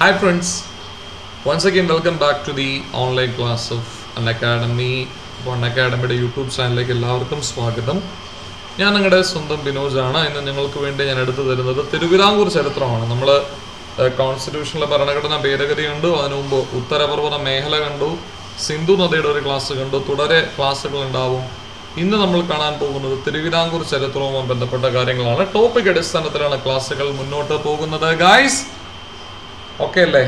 Hi friends, once again welcome back to the online class of An Academy. അപ്പോൾ അൺ അക്കാഡമിയുടെ YouTube ചാനലിലേക്ക് എല്ലാവർക്കും സ്വാഗതം ഞാൻ നിങ്ങളുടെ സ്വന്തം ബിനോജാണ് ഇന്ന് നിങ്ങൾക്ക് വേണ്ടി ഞാൻ എടുത്തു തരുന്നത് തിരുവിതാംകൂർ ചരിത്രമാണ് നമ്മൾ കോൺസ്റ്റിറ്റ്യൂഷനിലെ ഭരണഘടന ഭേദഗതി കണ്ടു അതിനു മുമ്പ് ഉത്തരപർവ്വത മേഖല കണ്ടു സിന്ധു നദിയുടെ ഒരു ക്ലാസ് കണ്ടു തുടരെ ക്ലാസ്സുകൾ ഉണ്ടാവും ഇന്ന് നമ്മൾ കാണാൻ പോകുന്നത് തിരുവിതാംകൂർ ചരിത്രവുമായി ബന്ധപ്പെട്ട കാര്യങ്ങളാണ് ടോപ്പിക് അടിസ്ഥാനത്തിലാണ് ക്ലാസ്സുകൾ മുന്നോട്ട് പോകുന്നത് ഗായ്സ് ഓക്കെ അല്ലേ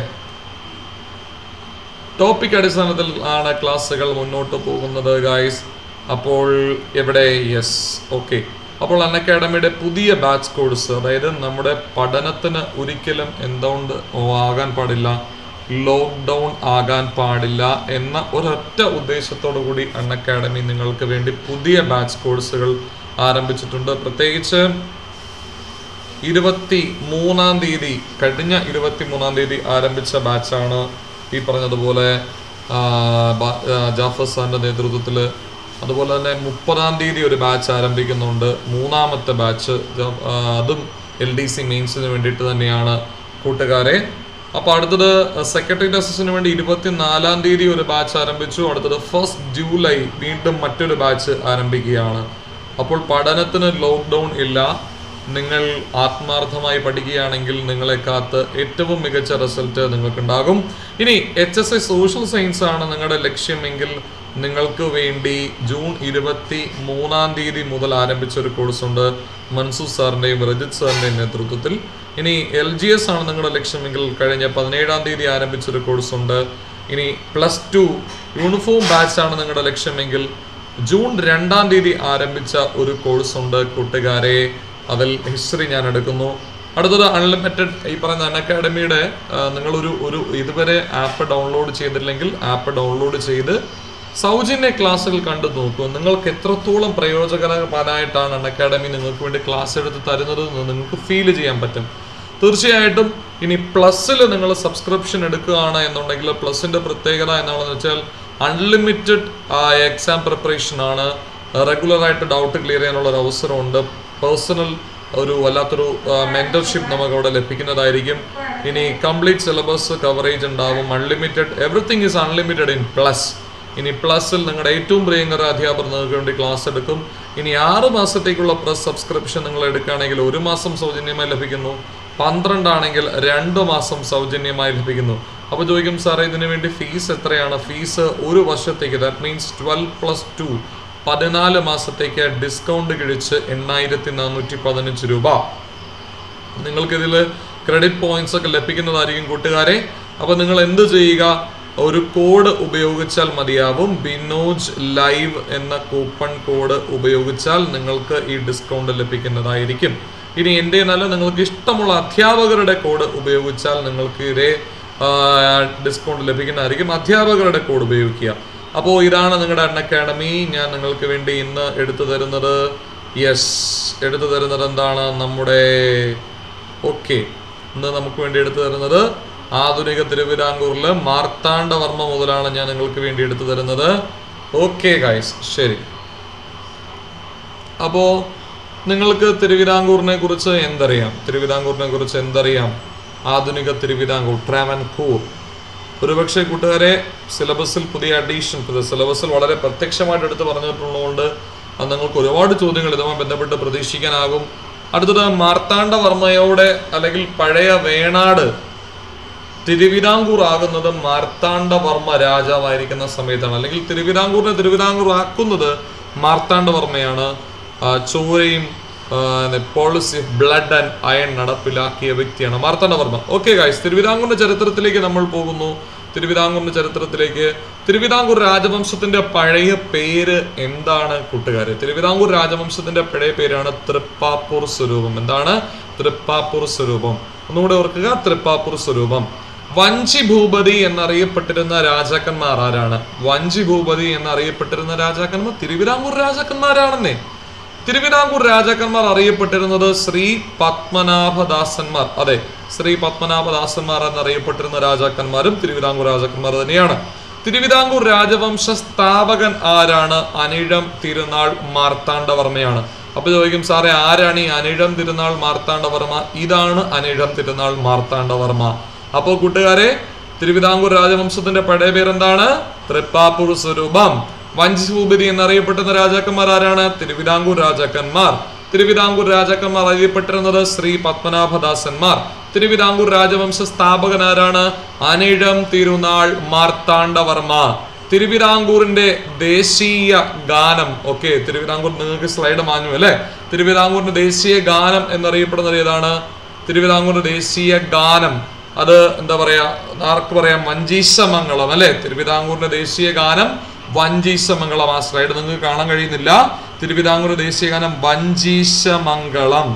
ടോപ്പിക് അടിസ്ഥാനത്തിൽ ആണ് ക്ലാസ്സുകൾ മുന്നോട്ട് പോകുന്നത് ഗായ്സ് അപ്പോൾ എവിടെ യെസ് ഓക്കെ അപ്പോൾ അൺ അക്കാഡമിയുടെ പുതിയ ബാച്ച് കോഴ്സ് അതായത് നമ്മുടെ പഠനത്തിന് ഒരിക്കലും എന്തുകൊണ്ട് ആകാൻ പാടില്ല ലോക്ക്ഡൗൺ ആകാൻ പാടില്ല എന്ന ഒരൊറ്റ ഉദ്ദേശത്തോടു കൂടി അൺ അക്കാഡമി നിങ്ങൾക്ക് വേണ്ടി പുതിയ ബാച്ച് കോഴ്സുകൾ ആരംഭിച്ചിട്ടുണ്ട് പ്രത്യേകിച്ച് ഇരുപത്തി മൂന്നാം തീയതി കഴിഞ്ഞ ഇരുപത്തി മൂന്നാം തീയതി ആരംഭിച്ച ബാച്ചാണ് ഈ പറഞ്ഞതുപോലെ ആ, ബ- ആ, ജാഫർ സാറിന്റെ നേതൃത്വത്തിൽ അതുപോലെ തന്നെ മുപ്പതാം തീയതി ഒരു ബാച്ച് ആരംഭിക്കുന്നുണ്ട് മൂന്നാമത്തെ ബാച്ച് ജ- ആ, അതും എൽ ഡി സി മെയിൻസിന് വേണ്ടിയിട്ട് തന്നെയാണ് കൂട്ടുകാരെ അപ്പോൾ അടുത്തത് സെക്രട്ടറി അസിസ്റ്റന്റിന് വേണ്ടി ഇരുപത്തിനാലാം തീയതി ഒരു ബാച്ച് ആരംഭിച്ചു അടുത്തത് ഫസ്റ്റ് ജൂലൈ വീണ്ടും മറ്റൊരു ബാച്ച് ആരംഭിക്കുകയാണ് അപ്പോൾ പഠനത്തിന് ലോക്ക്ഡൗൺ ഇല്ല നിങ്ങൾ ആത്മാർത്ഥമായി പഠിക്കുകയാണെങ്കിൽ നിങ്ങളെ കാത്ത് ഏറ്റവും മികച്ച റിസൾട്ട് നിങ്ങൾക്കുണ്ടാകും ഇനി H S I social science ആണ് നിങ്ങളുടെ ലക്ഷ്യമെങ്കിൽ നിങ്ങൾക്ക് വേണ്ടി ജൂൺ ഇരുപത്തി മൂന്നാം തീയതി മുതൽ ആരംഭിച്ച ഒരു കോഴ്സ് ഉണ്ട് മൻസൂർ സാറിൻ്റെയും രജിത് സാറിൻ്റെയും നേതൃത്വത്തിൽ ഇനി എൽ ജി എസ് ആണ് നിങ്ങളുടെ ലക്ഷ്യമെങ്കിൽ കഴിഞ്ഞ പതിനേഴാം തീയതി ആരംഭിച്ച ഒരു കോഴ്സ് ഉണ്ട് ഇനി പ്ലസ് ടു യൂണിഫോം ബാച്ച് ആണ് നിങ്ങളുടെ ലക്ഷ്യമെങ്കിൽ ജൂൺ രണ്ടാം തീയതി ആരംഭിച്ച ഒരു കോഴ്സ് ഉണ്ട് കൂട്ടുകാരെ അതിൽ ഹിസ്റ്ററി ഞാൻ എടുക്കുന്നു അടുത്തത് അൺലിമിറ്റഡ് ഈ പറയുന്ന അൺ അക്കാഡമിയുടെ നിങ്ങളൊരു ഒരു ഇതുവരെ ആപ്പ് ഡൗൺലോഡ് ചെയ്തില്ലെങ്കിൽ ആപ്പ് ഡൗൺലോഡ് ചെയ്ത് സൗജന്യ ക്ലാസ്സുകൾ കണ്ടു നോക്കൂ നിങ്ങൾക്ക് എത്രത്തോളം പ്രയോജനകരമായിട്ടാണ് അൺ അക്കാഡമി നിങ്ങൾക്ക് വേണ്ടി ക്ലാസ് എടുത്ത് തരുന്നത് എന്ന് നിങ്ങൾക്ക് ഫീൽ ചെയ്യാൻ പറ്റും തീർച്ചയായിട്ടും ഇനി പ്ലസ്സിൽ നിങ്ങൾ സബ്സ്ക്രിപ്ഷൻ എടുക്കുകയാണ് എന്നുണ്ടെങ്കിൽ പ്ലസിന്റെ പ്രത്യേകത എന്താണെന്ന് വെച്ചാൽ അൺലിമിറ്റഡ് എക്സാം പ്രിപ്പറേഷൻ ആണ് റെഗുലർ ആയിട്ട് ഡൗട്ട് ക്ലിയർ ചെയ്യാനുള്ള ഒരു അവസരമുണ്ട് പേഴ്സണൽ ഒരു വല്ലാത്തൊരു മെന്റർഷിപ്പ് നമുക്ക് അവിടെ ലഭിക്കുന്നതായിരിക്കും ഇനി കംപ്ലീറ്റ് സിലബസ് കവറേജ് ഉണ്ടാവും unlimited everything is unlimited in plus ഇനി പ്ലസിൽ നിങ്ങളുടെ ഏറ്റവും പ്രിയങ്കര അധ്യാപകർ നിങ്ങൾക്ക് വേണ്ടി ക്ലാസ് എടുക്കും ഇനി ആറ് മാസത്തേക്കുള്ള പ്ലസ് സബ്സ്ക്രിപ്ഷൻ നിങ്ങൾ എടുക്കുകയാണെങ്കിൽ ഒരു മാസം സൗജന്യമായി ലഭിക്കുന്നു പന്ത്രണ്ടാണെങ്കിൽ രണ്ട് മാസം സൗജന്യമായി ലഭിക്കുന്നു അപ്പോൾ ചോദിക്കും സാറേ ഇതിനു വേണ്ടി ഫീസ് എത്രയാണ് ഫീസ് ഒരു വർഷത്തേക്ക് that means twelve plus two പതിനാല് മാസത്തേക്ക് ഡിസ്കൗണ്ട് കിഴിച്ച് എണ്ണായിരത്തി നാനൂറ്റി പതിനഞ്ച് രൂപ നിങ്ങൾക്കിതിൽ ക്രെഡിറ്റ് പോയിന്റ്സ് ഒക്കെ ലഭിക്കുന്നതായിരിക്കും കൂട്ടുകാരെ അപ്പോൾ നിങ്ങൾ എന്ത് ചെയ്യുക ഒരു കോഡ് ഉപയോഗിച്ചാൽ മതിയാവും ബിനോജ് ലൈവ് എന്ന കൂപ്പൺ കോഡ് ഉപയോഗിച്ചാൽ നിങ്ങൾക്ക് ഈ ഡിസ്കൗണ്ട് ലഭിക്കുന്നതായിരിക്കും ഇനി എൻ്റെ നല്ല നിങ്ങൾക്ക് ഇഷ്ടമുള്ള അധ്യാപകരുടെ കോഡ് ഉപയോഗിച്ചാൽ നിങ്ങൾക്ക് ഇതേ ഡിസ്കൗണ്ട് ലഭിക്കുന്നതായിരിക്കും അധ്യാപകരുടെ കോഡ് ഉപയോഗിക്കുക അപ്പോൾ ഇതാണ് നിങ്ങളുടെ അൺ അക്കാഡമി ഞാൻ നിങ്ങൾക്ക് വേണ്ടി ഇന്ന് എടുത്തു തരുന്നത് യെസ് എടുത്തു തരുന്നത് എന്താണ് നമ്മുടെ ഓക്കെ ഇന്ന് നമുക്ക് വേണ്ടി എടുത്തു തരുന്നത് ആധുനിക തിരുവിതാംകൂറിൽ മാർത്താണ്ഡവർമ്മ മുതലാണ് ഞാൻ നിങ്ങൾക്ക് വേണ്ടി എടുത്തു തരുന്നത് ഓക്കെ ഗൈസ് ശരി അപ്പോൾ നിങ്ങൾക്ക് തിരുവിതാംകൂറിനെ കുറിച്ച് എന്തറിയാം തിരുവിതാംകൂറിനെ കുറിച്ച് എന്തറിയാം ആധുനിക തിരുവിതാംകൂർ ട്രാവൻകൂർ ഒരുപക്ഷെ കൂട്ടുകാരെ സിലബസിൽ പുതിയ അഡീഷൻ സിലബസിൽ വളരെ പ്രത്യക്ഷമായിട്ട് എടുത്ത് പറഞ്ഞിട്ടുള്ളതുകൊണ്ട് അത് നിങ്ങൾക്ക് ഒരുപാട് ചോദ്യങ്ങൾ ഇതുമായി ബന്ധപ്പെട്ട് പ്രതീക്ഷിക്കാനാകും അടുത്തത് മാർത്താണ്ഡവർമ്മയോടെ അല്ലെങ്കിൽ പഴയ വേണാട് തിരുവിതാംകൂർ ആകുന്നത് മാർത്താണ്ഡവർമ്മ രാജാവായിരിക്കുന്ന സമയത്താണ് അല്ലെങ്കിൽ തിരുവിതാംകൂറിനെ തിരുവിതാംകൂർ ആക്കുന്നത് മാർത്താണ്ഡവർമ്മയാണ് ആ, ചോരയും പോളിസി ബ്ലഡ് ആൻഡ് അയൺ നടപ്പിലാക്കിയ വ്യക്തിയാണ് മാർത്താണ്ഡവർമ്മ ഓക്കെ ഗായ്സ് തിരുവിതാംകൂറിന്റെ ചരിത്രത്തിലേക്ക് നമ്മൾ പോകുന്നു തിരുവിതാംകൂറിന്റെ ചരിത്രത്തിലേക്ക് തിരുവിതാംകൂർ രാജവംശത്തിന്റെ പഴയ പേര് എന്താണ് കൂട്ടുകാരെ തിരുവിതാംകൂർ രാജവംശത്തിന്റെ പഴയ പേരാണ് തൃപ്പാപ്പൂർ സ്വരൂപം എന്താണ് തൃപ്പാപ്പൂർ സ്വരൂപം ഒന്നുകൂടെ ഓർക്കുക തൃപ്പാപ്പൂർ സ്വരൂപം വഞ്ചി ഭൂപതി എന്നറിയപ്പെട്ടിരുന്ന രാജാക്കന്മാർ ആരാണ് വഞ്ചി ഭൂപതി എന്നറിയപ്പെട്ടിരുന്ന രാജാക്കന്മാർ തിരുവിതാംകൂർ രാജാക്കന്മാരാണെന്നേ തിരുവിതാംകൂർ രാജാക്കന്മാർ അറിയപ്പെട്ടിരുന്നത് ശ്രീ പത്മനാഭദാസന്മാർ അതെ ശ്രീ പത്മനാഭദാസന്മാർ എന്നറിയപ്പെട്ടിരുന്ന രാജാക്കന്മാരും തിരുവിതാംകൂർ രാജാക്കന്മാർ തന്നെയാണ് തിരുവിതാംകൂർ രാജവംശ സ്ഥാപകൻ ആരാണ് അനിഴം തിരുനാൾ മാർത്താണ്ഡവർമ്മയാണ് അപ്പൊ ചോദിക്കും സാറേ ആരാണ് ഈ അനിഴം തിരുനാൾ മാർത്താണ്ഡവർമ്മ ഇതാണ് അനിഴം തിരുനാൾ മാർത്താണ്ഡവർമ്മ അപ്പോൾ കൂട്ടുകാരെ തിരുവിതാംകൂർ രാജവംശത്തിന്റെ പഴയ പേരെന്താണ് തൃപ്പാപ്പൂർ സ്വരൂപം വഞ്ചിഭൂപതി എന്നറിയപ്പെടുന്ന രാജാക്കന്മാർ ആരാണ് തിരുവിതാംകൂർ രാജാക്കന്മാർ തിരുവിതാംകൂർ രാജാക്കന്മാർ അറിയപ്പെട്ടിരുന്നത് ശ്രീ പത്മനാഭദാസന്മാർ തിരുവിതാംകൂർ രാജവംശ സ്ഥാപകനാരാണ് അനിഴം തിരുനാൾ മാർത്താണ്ഡവർമ്മ തിരുവിതാംകൂറിന്റെ ദേശീയ ഗാനം ഓക്കെ തിരുവിതാംകൂർ നിങ്ങൾക്ക് സ്ലൈഡ് മാഞ്ഞു അല്ലേ തിരുവിതാംകൂറിന്റെ ദേശീയ ഗാനം എന്നറിയപ്പെടുന്നത് ഏതാണ് തിരുവിതാംകൂറിന്റെ ദേശീയ ഗാനം അത് എന്താ പറയാ ആർക്ക് പറയാം വഞ്ചീശമംഗളം അല്ലെ തിരുവിതാംകൂറിന്റെ ദേശീയ ഗാനം വഞ്ചീശമംഗളം ആ സ്ലൈഡ് നിങ്ങൾക്ക് കാണാൻ കഴിയുന്നില്ല തിരുവിതാംകൂർ ദേശീയ ഗാനം വഞ്ചീശമംഗളം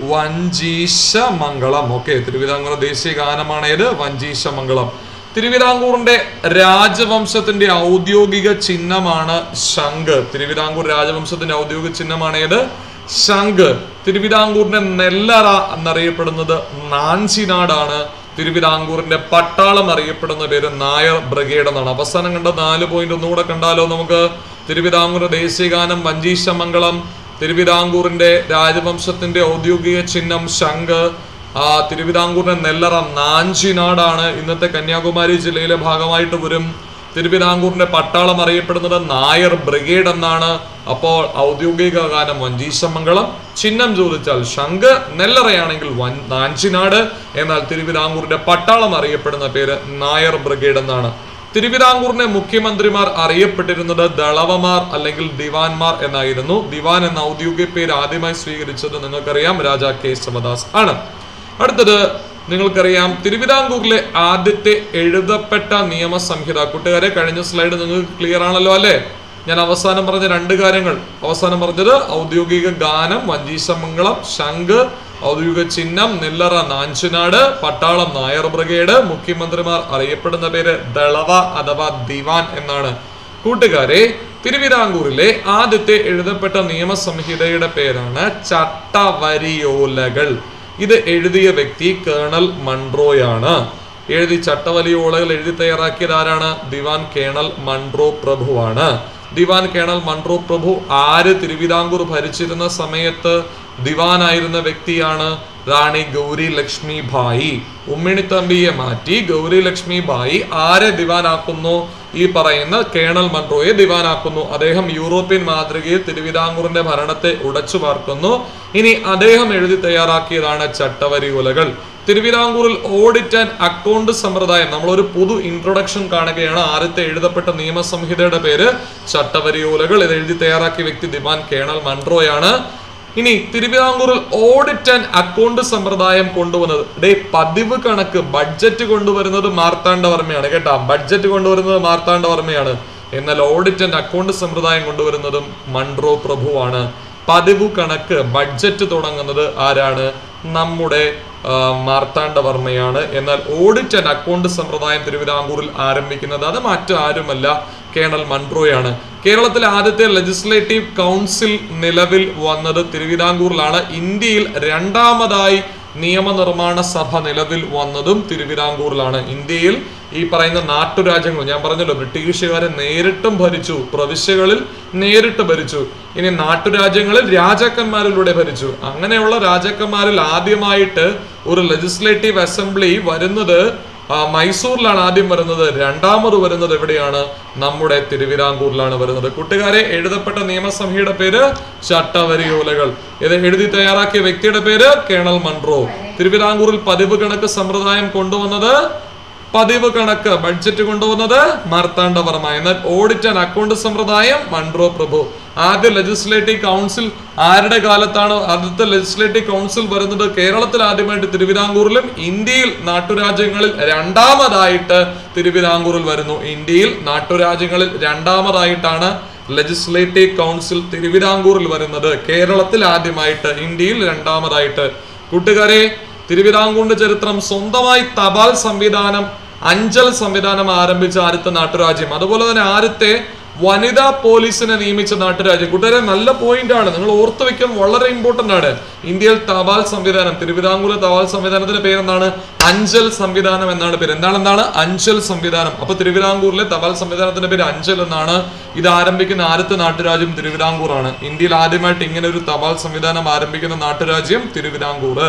വഞ്ചീശമംഗളം ഓക്കെ തിരുവിതാംകൂർ ദേശീയ ഗാനമാണ് ഏത് വഞ്ചീശമംഗളം തിരുവിതാംകൂറിന്റെ രാജവംശത്തിന്റെ ഔദ്യോഗിക ചിഹ്നമാണ് ശംഖ് തിരുവിതാംകൂർ രാജവംശത്തിന്റെ ഔദ്യോഗിക ചിഹ്നമാണ് ഏത് ശംഖ് തിരുവിതാംകൂറിന്റെ നെല്ലറ എന്നറിയപ്പെടുന്നത് നാഞ്ചിനാടാണ് തിരുവിതാംകൂറിന്റെ പട്ടാളം അറിയപ്പെടുന്ന പേര് നായർ ബ്രിഗേഡ് എന്നാണ് അവസാനം കണ്ട നാല് പോയിന്റ് ഒന്നുകൂടെ കണ്ടാലോ നമുക്ക് തിരുവിതാംകൂർ ദേശീയഗാനം വഞ്ചീശമംഗളം തിരുവിതാംകൂറിന്റെ രാജവംശത്തിന്റെ ഔദ്യോഗിക ചിഹ്നം ശംഖ് ആ തിരുവിതാംകൂറിന്റെ നെല്ലറ നാഞ്ചിനാടാണ് ഇന്നത്തെ കന്യാകുമാരി ജില്ലയിലെ ഭാഗമായിട്ട് വരും തിരുവിതാംകൂറിന്റെ പട്ടാളം അറിയപ്പെടുന്നത് നായർ ബ്രിഗേഡ് എന്നാണ് അപ്പോൾ ഔദ്യോഗിക ഗാനം വഞ്ചീശമംഗളം ചിഹ്നം ചോദിച്ചാൽ ശംഖ് നെല്ലറയാണെങ്കിൽ വൻ നാഞ്ചിനാട് എന്നാൽ തിരുവിതാംകൂറിന്റെ പട്ടാളം അറിയപ്പെടുന്ന പേര് നായർ ബ്രിഗേഡ് എന്നാണ് തിരുവിതാംകൂറിനെ മുഖ്യമന്ത്രിമാർ അറിയപ്പെട്ടിരുന്നത് ദളവമാർ അല്ലെങ്കിൽ ദിവാൻമാർ എന്നായിരുന്നു ദിവാൻ എന്ന ഔദ്യോഗിക പേര് ആദ്യമായി സ്വീകരിച്ചത് നിങ്ങൾക്കറിയാം രാജാ കേശവദാസ് ആണ് അടുത്തത് നിങ്ങൾക്കറിയാം തിരുവിതാംകൂറിലെ ആദ്യത്തെ എഴുതപ്പെട്ട നിയമസംഹിത കൂട്ടുകാരെ കഴിഞ്ഞ സ്ലൈഡ് നിങ്ങൾക്ക് ക്ലിയർ ആണല്ലോ അല്ലേ ഞാൻ അവസാനം പറഞ്ഞ രണ്ട് കാര്യങ്ങൾ അവസാനം പറഞ്ഞത് ഔദ്യോഗിക ഗാനം വഞ്ചീശമംഗളം ശംഖ് ഔദ്യോഗിക ചിഹ്നം നെല്ലറ നാഞ്ചുനാട് പട്ടാളം നായർ ബ്രിഗേഡ് മുഖ്യമന്ത്രിമാർ അറിയപ്പെടുന്ന പേര് ദളവ അഥവാ ദിവാൻ എന്നാണ് കൂട്ടുകാരെ തിരുവിതാംകൂറിലെ ആദ്യത്തെ എഴുതപ്പെട്ട നിയമസംഹിതയുടെ പേരാണ് ചട്ടവരിയോലകൾ ഇത് എഴുതിയ വ്യക്തി കേണൽ മൺട്രോയാണ് എഴുതി ചട്ടവലിയോളകൾ എഴുതി തയ്യാറാക്കിയത് ആരാണ് ദിവാൻ കേണൽ മൺട്രോ പ്രഭുവാണ് ദിവാൻ കേണൽ മൺട്രോ പ്രഭു ആര് തിരുവിതാംകൂർ ഭരിച്ചിരുന്ന സമയത്ത് ദിവാനായിരുന്ന വ്യക്തിയാണ് റാണി ഗൗരി ലക്ഷ്മി ഭായി ഉമ്മിണിത്തമ്പിയെ മാറ്റി ഗൗരി ലക്ഷ്മി ഭായി ആരെ ദിവാനാക്കുന്നു ഈ പറയുന്ന കേണൽ മൺട്രോയെ ദിവാനാക്കുന്നു അദ്ദേഹം യൂറോപ്യൻ മാതൃകയിൽ തിരുവിതാംകൂറിന്റെ ഭരണത്തെ ഉടച്ചു പാർക്കുന്നു ഇനി അദ്ദേഹം എഴുതി തയ്യാറാക്കിയതാണ് ചട്ടവരി ഉലകൾ തിരുവിതാംകൂറിൽ ഓഡിറ്റ് ആൻഡ് അക്കൗണ്ട് സമ്പ്രദായം നമ്മളൊരു പുതു ഇൻട്രൊഡക്ഷൻ കാണുകയാണ് ആദ്യത്തെ എഴുതപ്പെട്ട നിയമസംഹിതയുടെ പേര് ചട്ടവരിയോലകൾ ഇത് എഴുതി തയ്യാറാക്കിയ വ്യക്തി ദിവാൻ കേണൽ മൺട്രോയാണ് ഇനി തിരുവിതാംകൂറിൽ ഓഡിറ്റ് ആൻഡ് അക്കൗണ്ട് സമ്പ്രദായം കൊണ്ടുവന്നത് ഡേ പതിവ് കണക്ക് ബഡ്ജറ്റ് കൊണ്ടുവരുന്നത് മാർത്താണ്ഡവർമ്മയാണ് കേട്ടാ ബഡ്ജറ്റ് കൊണ്ടുവരുന്നത് മാർത്താണ്ഡവർമ്മയാണ് എന്നാൽ ഓഡിറ്റ് ആൻഡ് അക്കൗണ്ട് സമ്പ്രദായം കൊണ്ടുവരുന്നതും മൺട്രോ പ്രഭുവാണ് പതിവ് കണക്ക് ബഡ്ജറ്റ് തുടങ്ങുന്നത് ആരാണ് നമ്മുടെ ആ, മാർത്താണ്ഡവർമ്മയാണ് എന്നാൽ ഓഡിറ്റ് ആൻഡ് അക്കൗണ്ട് സമ്പ്രദായം തിരുവിതാംകൂറിൽ ആരംഭിക്കുന്നത് അത് മറ്റാരുമല്ല കേണൽ മൺട്രോയാണ് കേരളത്തിലെ ആദ്യത്തെ ലെജിസ്ലേറ്റീവ് കൗൺസിൽ നിലവിൽ വന്നത് തിരുവിതാംകൂറിലാണ് ഇന്ത്യയിൽ രണ്ടാമതായി നിയമനിർമ്മാണ സഭ നിലവിൽ വന്നതും തിരുവിതാംകൂറിലാണ് ഇന്ത്യയിൽ ഈ പറയുന്ന നാട്ടുരാജ്യങ്ങൾ ഞാൻ പറഞ്ഞല്ലോ ബ്രിട്ടീഷുകാരെ നേരിട്ടും ഭരിച്ചു പ്രവിശ്യകളിൽ നേരിട്ട് ഭരിച്ചു ഇനി നാട്ടുരാജ്യങ്ങളിൽ രാജാക്കന്മാരിലൂടെ ഭരിച്ചു അങ്ങനെയുള്ള രാജാക്കന്മാരിൽ ആദ്യമായിട്ട് ഒരു ലെജിസ്ലേറ്റീവ് അസംബ്ലി വരുന്നത് ആ, മൈസൂരിലാണ് ആദ്യം വരുന്നത് രണ്ടാമത് വരുന്നത് എവിടെയാണ് നമ്മുടെ തിരുവിതാംകൂറിലാണ് വരുന്നത് കൂട്ടുകാരെ എഴുതപ്പെട്ട നിയമസഭയുടെ പേര് ചട്ടവരിയോലകൾ ഇത് എഴുതി തയ്യാറാക്കിയ വ്യക്തിയുടെ പേര് കേണൽ മൺട്രോ തിരുവിതാംകൂറിൽ പതിവ് കണക്ക് സമ്പ്രദായം കൊണ്ടുവന്നത് പതിവ് കണക്ക് ബഡ്ജറ്റ് കൊണ്ടുവന്നത് മാർത്താണ്ഡവർമ്മ എന്നാൽ ഓഡിറ്റ് ആൻഡ് അക്കൗണ്ട് സമ്പ്രദായം മൺട്രോ പ്രഭു ആദ്യ ലെജിസ്ലേറ്റീവ് കൗൺസിൽ ആരുടെ കാലത്താണ് ആദ്യത്തെ ലെജിസ്ലേറ്റീവ് കൗൺസിൽ വരുന്നത് കേരളത്തിൽ ആദ്യമായിട്ട് തിരുവിതാംകൂറിലും ഇന്ത്യയിൽ നാട്ടുരാജ്യങ്ങളിൽ രണ്ടാമതായിട്ട് തിരുവിതാംകൂറിൽ വരുന്നു ഇന്ത്യയിൽ നാട്ടുരാജ്യങ്ങളിൽ രണ്ടാമതായിട്ടാണ് ലെജിസ്ലേറ്റീവ് കൗൺസിൽ തിരുവിതാംകൂറിൽ വരുന്നത് കേരളത്തിൽ ആദ്യമായിട്ട് ഇന്ത്യയിൽ രണ്ടാമതായിട്ട് കൂട്ടുകാരെ തിരുവിതാംകൂറിന്റെ ചരിത്രം സ്വന്തമായി തപാൽ സംവിധാനം അഞ്ചൽ സംവിധാനം ആരംഭിച്ച ആദ്യത്തെ നാട്ടുരാജ്യം അതുപോലെ തന്നെ ആദ്യത്തെ വനിതാ പോലീസിനെ നിയമിച്ച നാട്ടുരാജ്യം കൂട്ടുകാരെ നല്ല പോയിന്റ് ആണ് നിങ്ങൾ ഓർത്തു വെക്കാൻ വളരെ ഇമ്പോർട്ടന്റ് ആണ് ഇന്ത്യയിൽ തപാൽ സംവിധാനം തിരുവിതാംകൂർ തപാൽ സംവിധാനത്തിന്റെ പേരെന്താണ് അഞ്ചൽ സംവിധാനം എന്നാണ് പേര് എന്താണ് എന്താണ് അഞ്ചൽ സംവിധാനം അപ്പൊ തിരുവിതാംകൂറിലെ തപാൽ സംവിധാനത്തിന്റെ പേര് അഞ്ചൽ എന്നാണ് ഇത് ആരംഭിക്കുന്ന ആദ്യത്തെ നാട്ടുരാജ്യം തിരുവിതാംകൂറാണ് ഇന്ത്യയിൽ ആദ്യമായിട്ട് ഇങ്ങനെ ഒരു തപാൽ സംവിധാനം ആരംഭിക്കുന്ന നാട്ടുരാജ്യം തിരുവിതാംകൂർ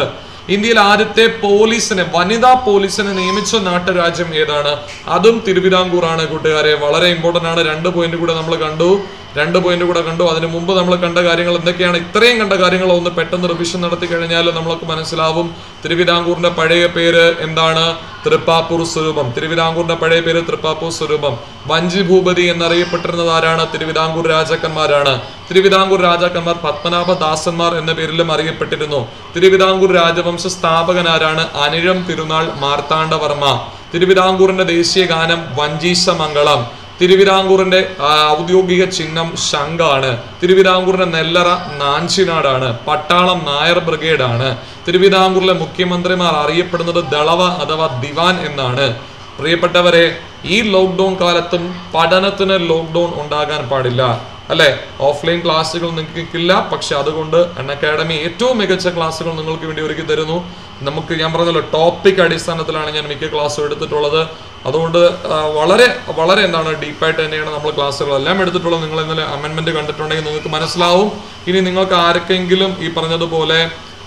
ഇന്ത്യയിൽ ആദ്യത്തെ പോലീസിനെ വനിതാ പോലീസിനെ നിയമിച്ച നാട്ടുരാജ്യം ഏതാണ് അതും തിരുവിതാംകൂറാണ് കൂട്ടുകാരെ വളരെ ഇമ്പോർട്ടന്റ് ആണ് രണ്ട് പോയിന്റ് കൂടെ നമ്മൾ കണ്ടു രണ്ട് പോയിന്റ് കൂടെ കണ്ടു അതിന് മുമ്പ് നമ്മൾ കണ്ട കാര്യങ്ങൾ എന്തൊക്കെയാണ് ഇത്രയും കണ്ട കാര്യങ്ങൾ ഒന്ന് പെട്ടെന്ന് റിവിഷൻ നടത്തി കഴിഞ്ഞാൽ നമ്മൾക്ക് മനസ്സിലാവും തിരുവിതാംകൂറിന്റെ പഴയ പേര് എന്താണ് തൃപ്പാപ്പൂർ സ്വരൂപം തിരുവിതാംകൂറിന്റെ പഴയ പേര് തൃപ്പാപ്പൂർ സ്വരൂപം വഞ്ചി ഭൂപതി എന്നറിയപ്പെട്ടിരുന്നത് ആരാണ് തിരുവിതാംകൂർ രാജാക്കന്മാരാണ് തിരുവിതാംകൂർ രാജാക്കന്മാർ പത്മനാഭദാസന്മാർ എന്ന പേരിലും അറിയപ്പെട്ടിരുന്നു തിരുവിതാംകൂർ രാജവംശ സ്ഥാപകനാരാണ് അനിഴം തിരുനാൾ മാർത്താണ്ഡവർമ്മ തിരുവിതാംകൂറിന്റെ ദേശീയ ഗാനം വഞ്ചീശമംഗളം തിരുവിതാംകൂറിന്റെ ആ, ഔദ്യോഗിക ചിഹ്നം ശംഖാണ് തിരുവിതാംകൂറിന്റെ നെല്ലറ നാഞ്ചിനാടാണ് പട്ടാളം നായർ ബ്രിഗേഡ് ആണ് തിരുവിതാംകൂറിലെ മുഖ്യമന്ത്രിമാർ അറിയപ്പെടുന്നത് ദളവ അഥവാ ദിവാൻ എന്നാണ് പ്രിയപ്പെട്ടവരെ ഈ ലോക്ക്ഡൌൺ കാലത്തും പഠനത്തിന് ലോക്ക്ഡൌൺ ഉണ്ടാകാൻ പാടില്ല അല്ലെ ഓഫ്ലൈൻ ക്ലാസ്സുകൾ നിങ്ങൾക്കില്ല പക്ഷെ അതുകൊണ്ട് അൺ അക്കാഡമി ഏറ്റവും മികച്ച ക്ലാസ്സുകൾ നിങ്ങൾക്ക് വേണ്ടി ഒരുക്കി തരുന്നു നമുക്ക് ഞാൻ പറഞ്ഞല്ലോ ടോപ്പിക് അടിസ്ഥാനത്തിലാണ് ഞാൻ മിക്ക ക്ലാസ്സും എടുത്തിട്ടുള്ളത് അതുകൊണ്ട് ആ, വളരെ വളരെ എന്താണ് ഡീപ്പായിട്ട് തന്നെയാണ് നമ്മൾ ക്ലാസ്സുകളെല്ലാം എടുത്തിട്ടുള്ളത് നിങ്ങൾ ഇന്നലെ അമെൻമെന്റ് കണ്ടിട്ടുണ്ടെങ്കിൽ നിങ്ങൾക്ക് മനസ്സിലാവും ഇനി നിങ്ങൾക്ക് ആർക്കെങ്കിലും ഈ പറഞ്ഞതുപോലെ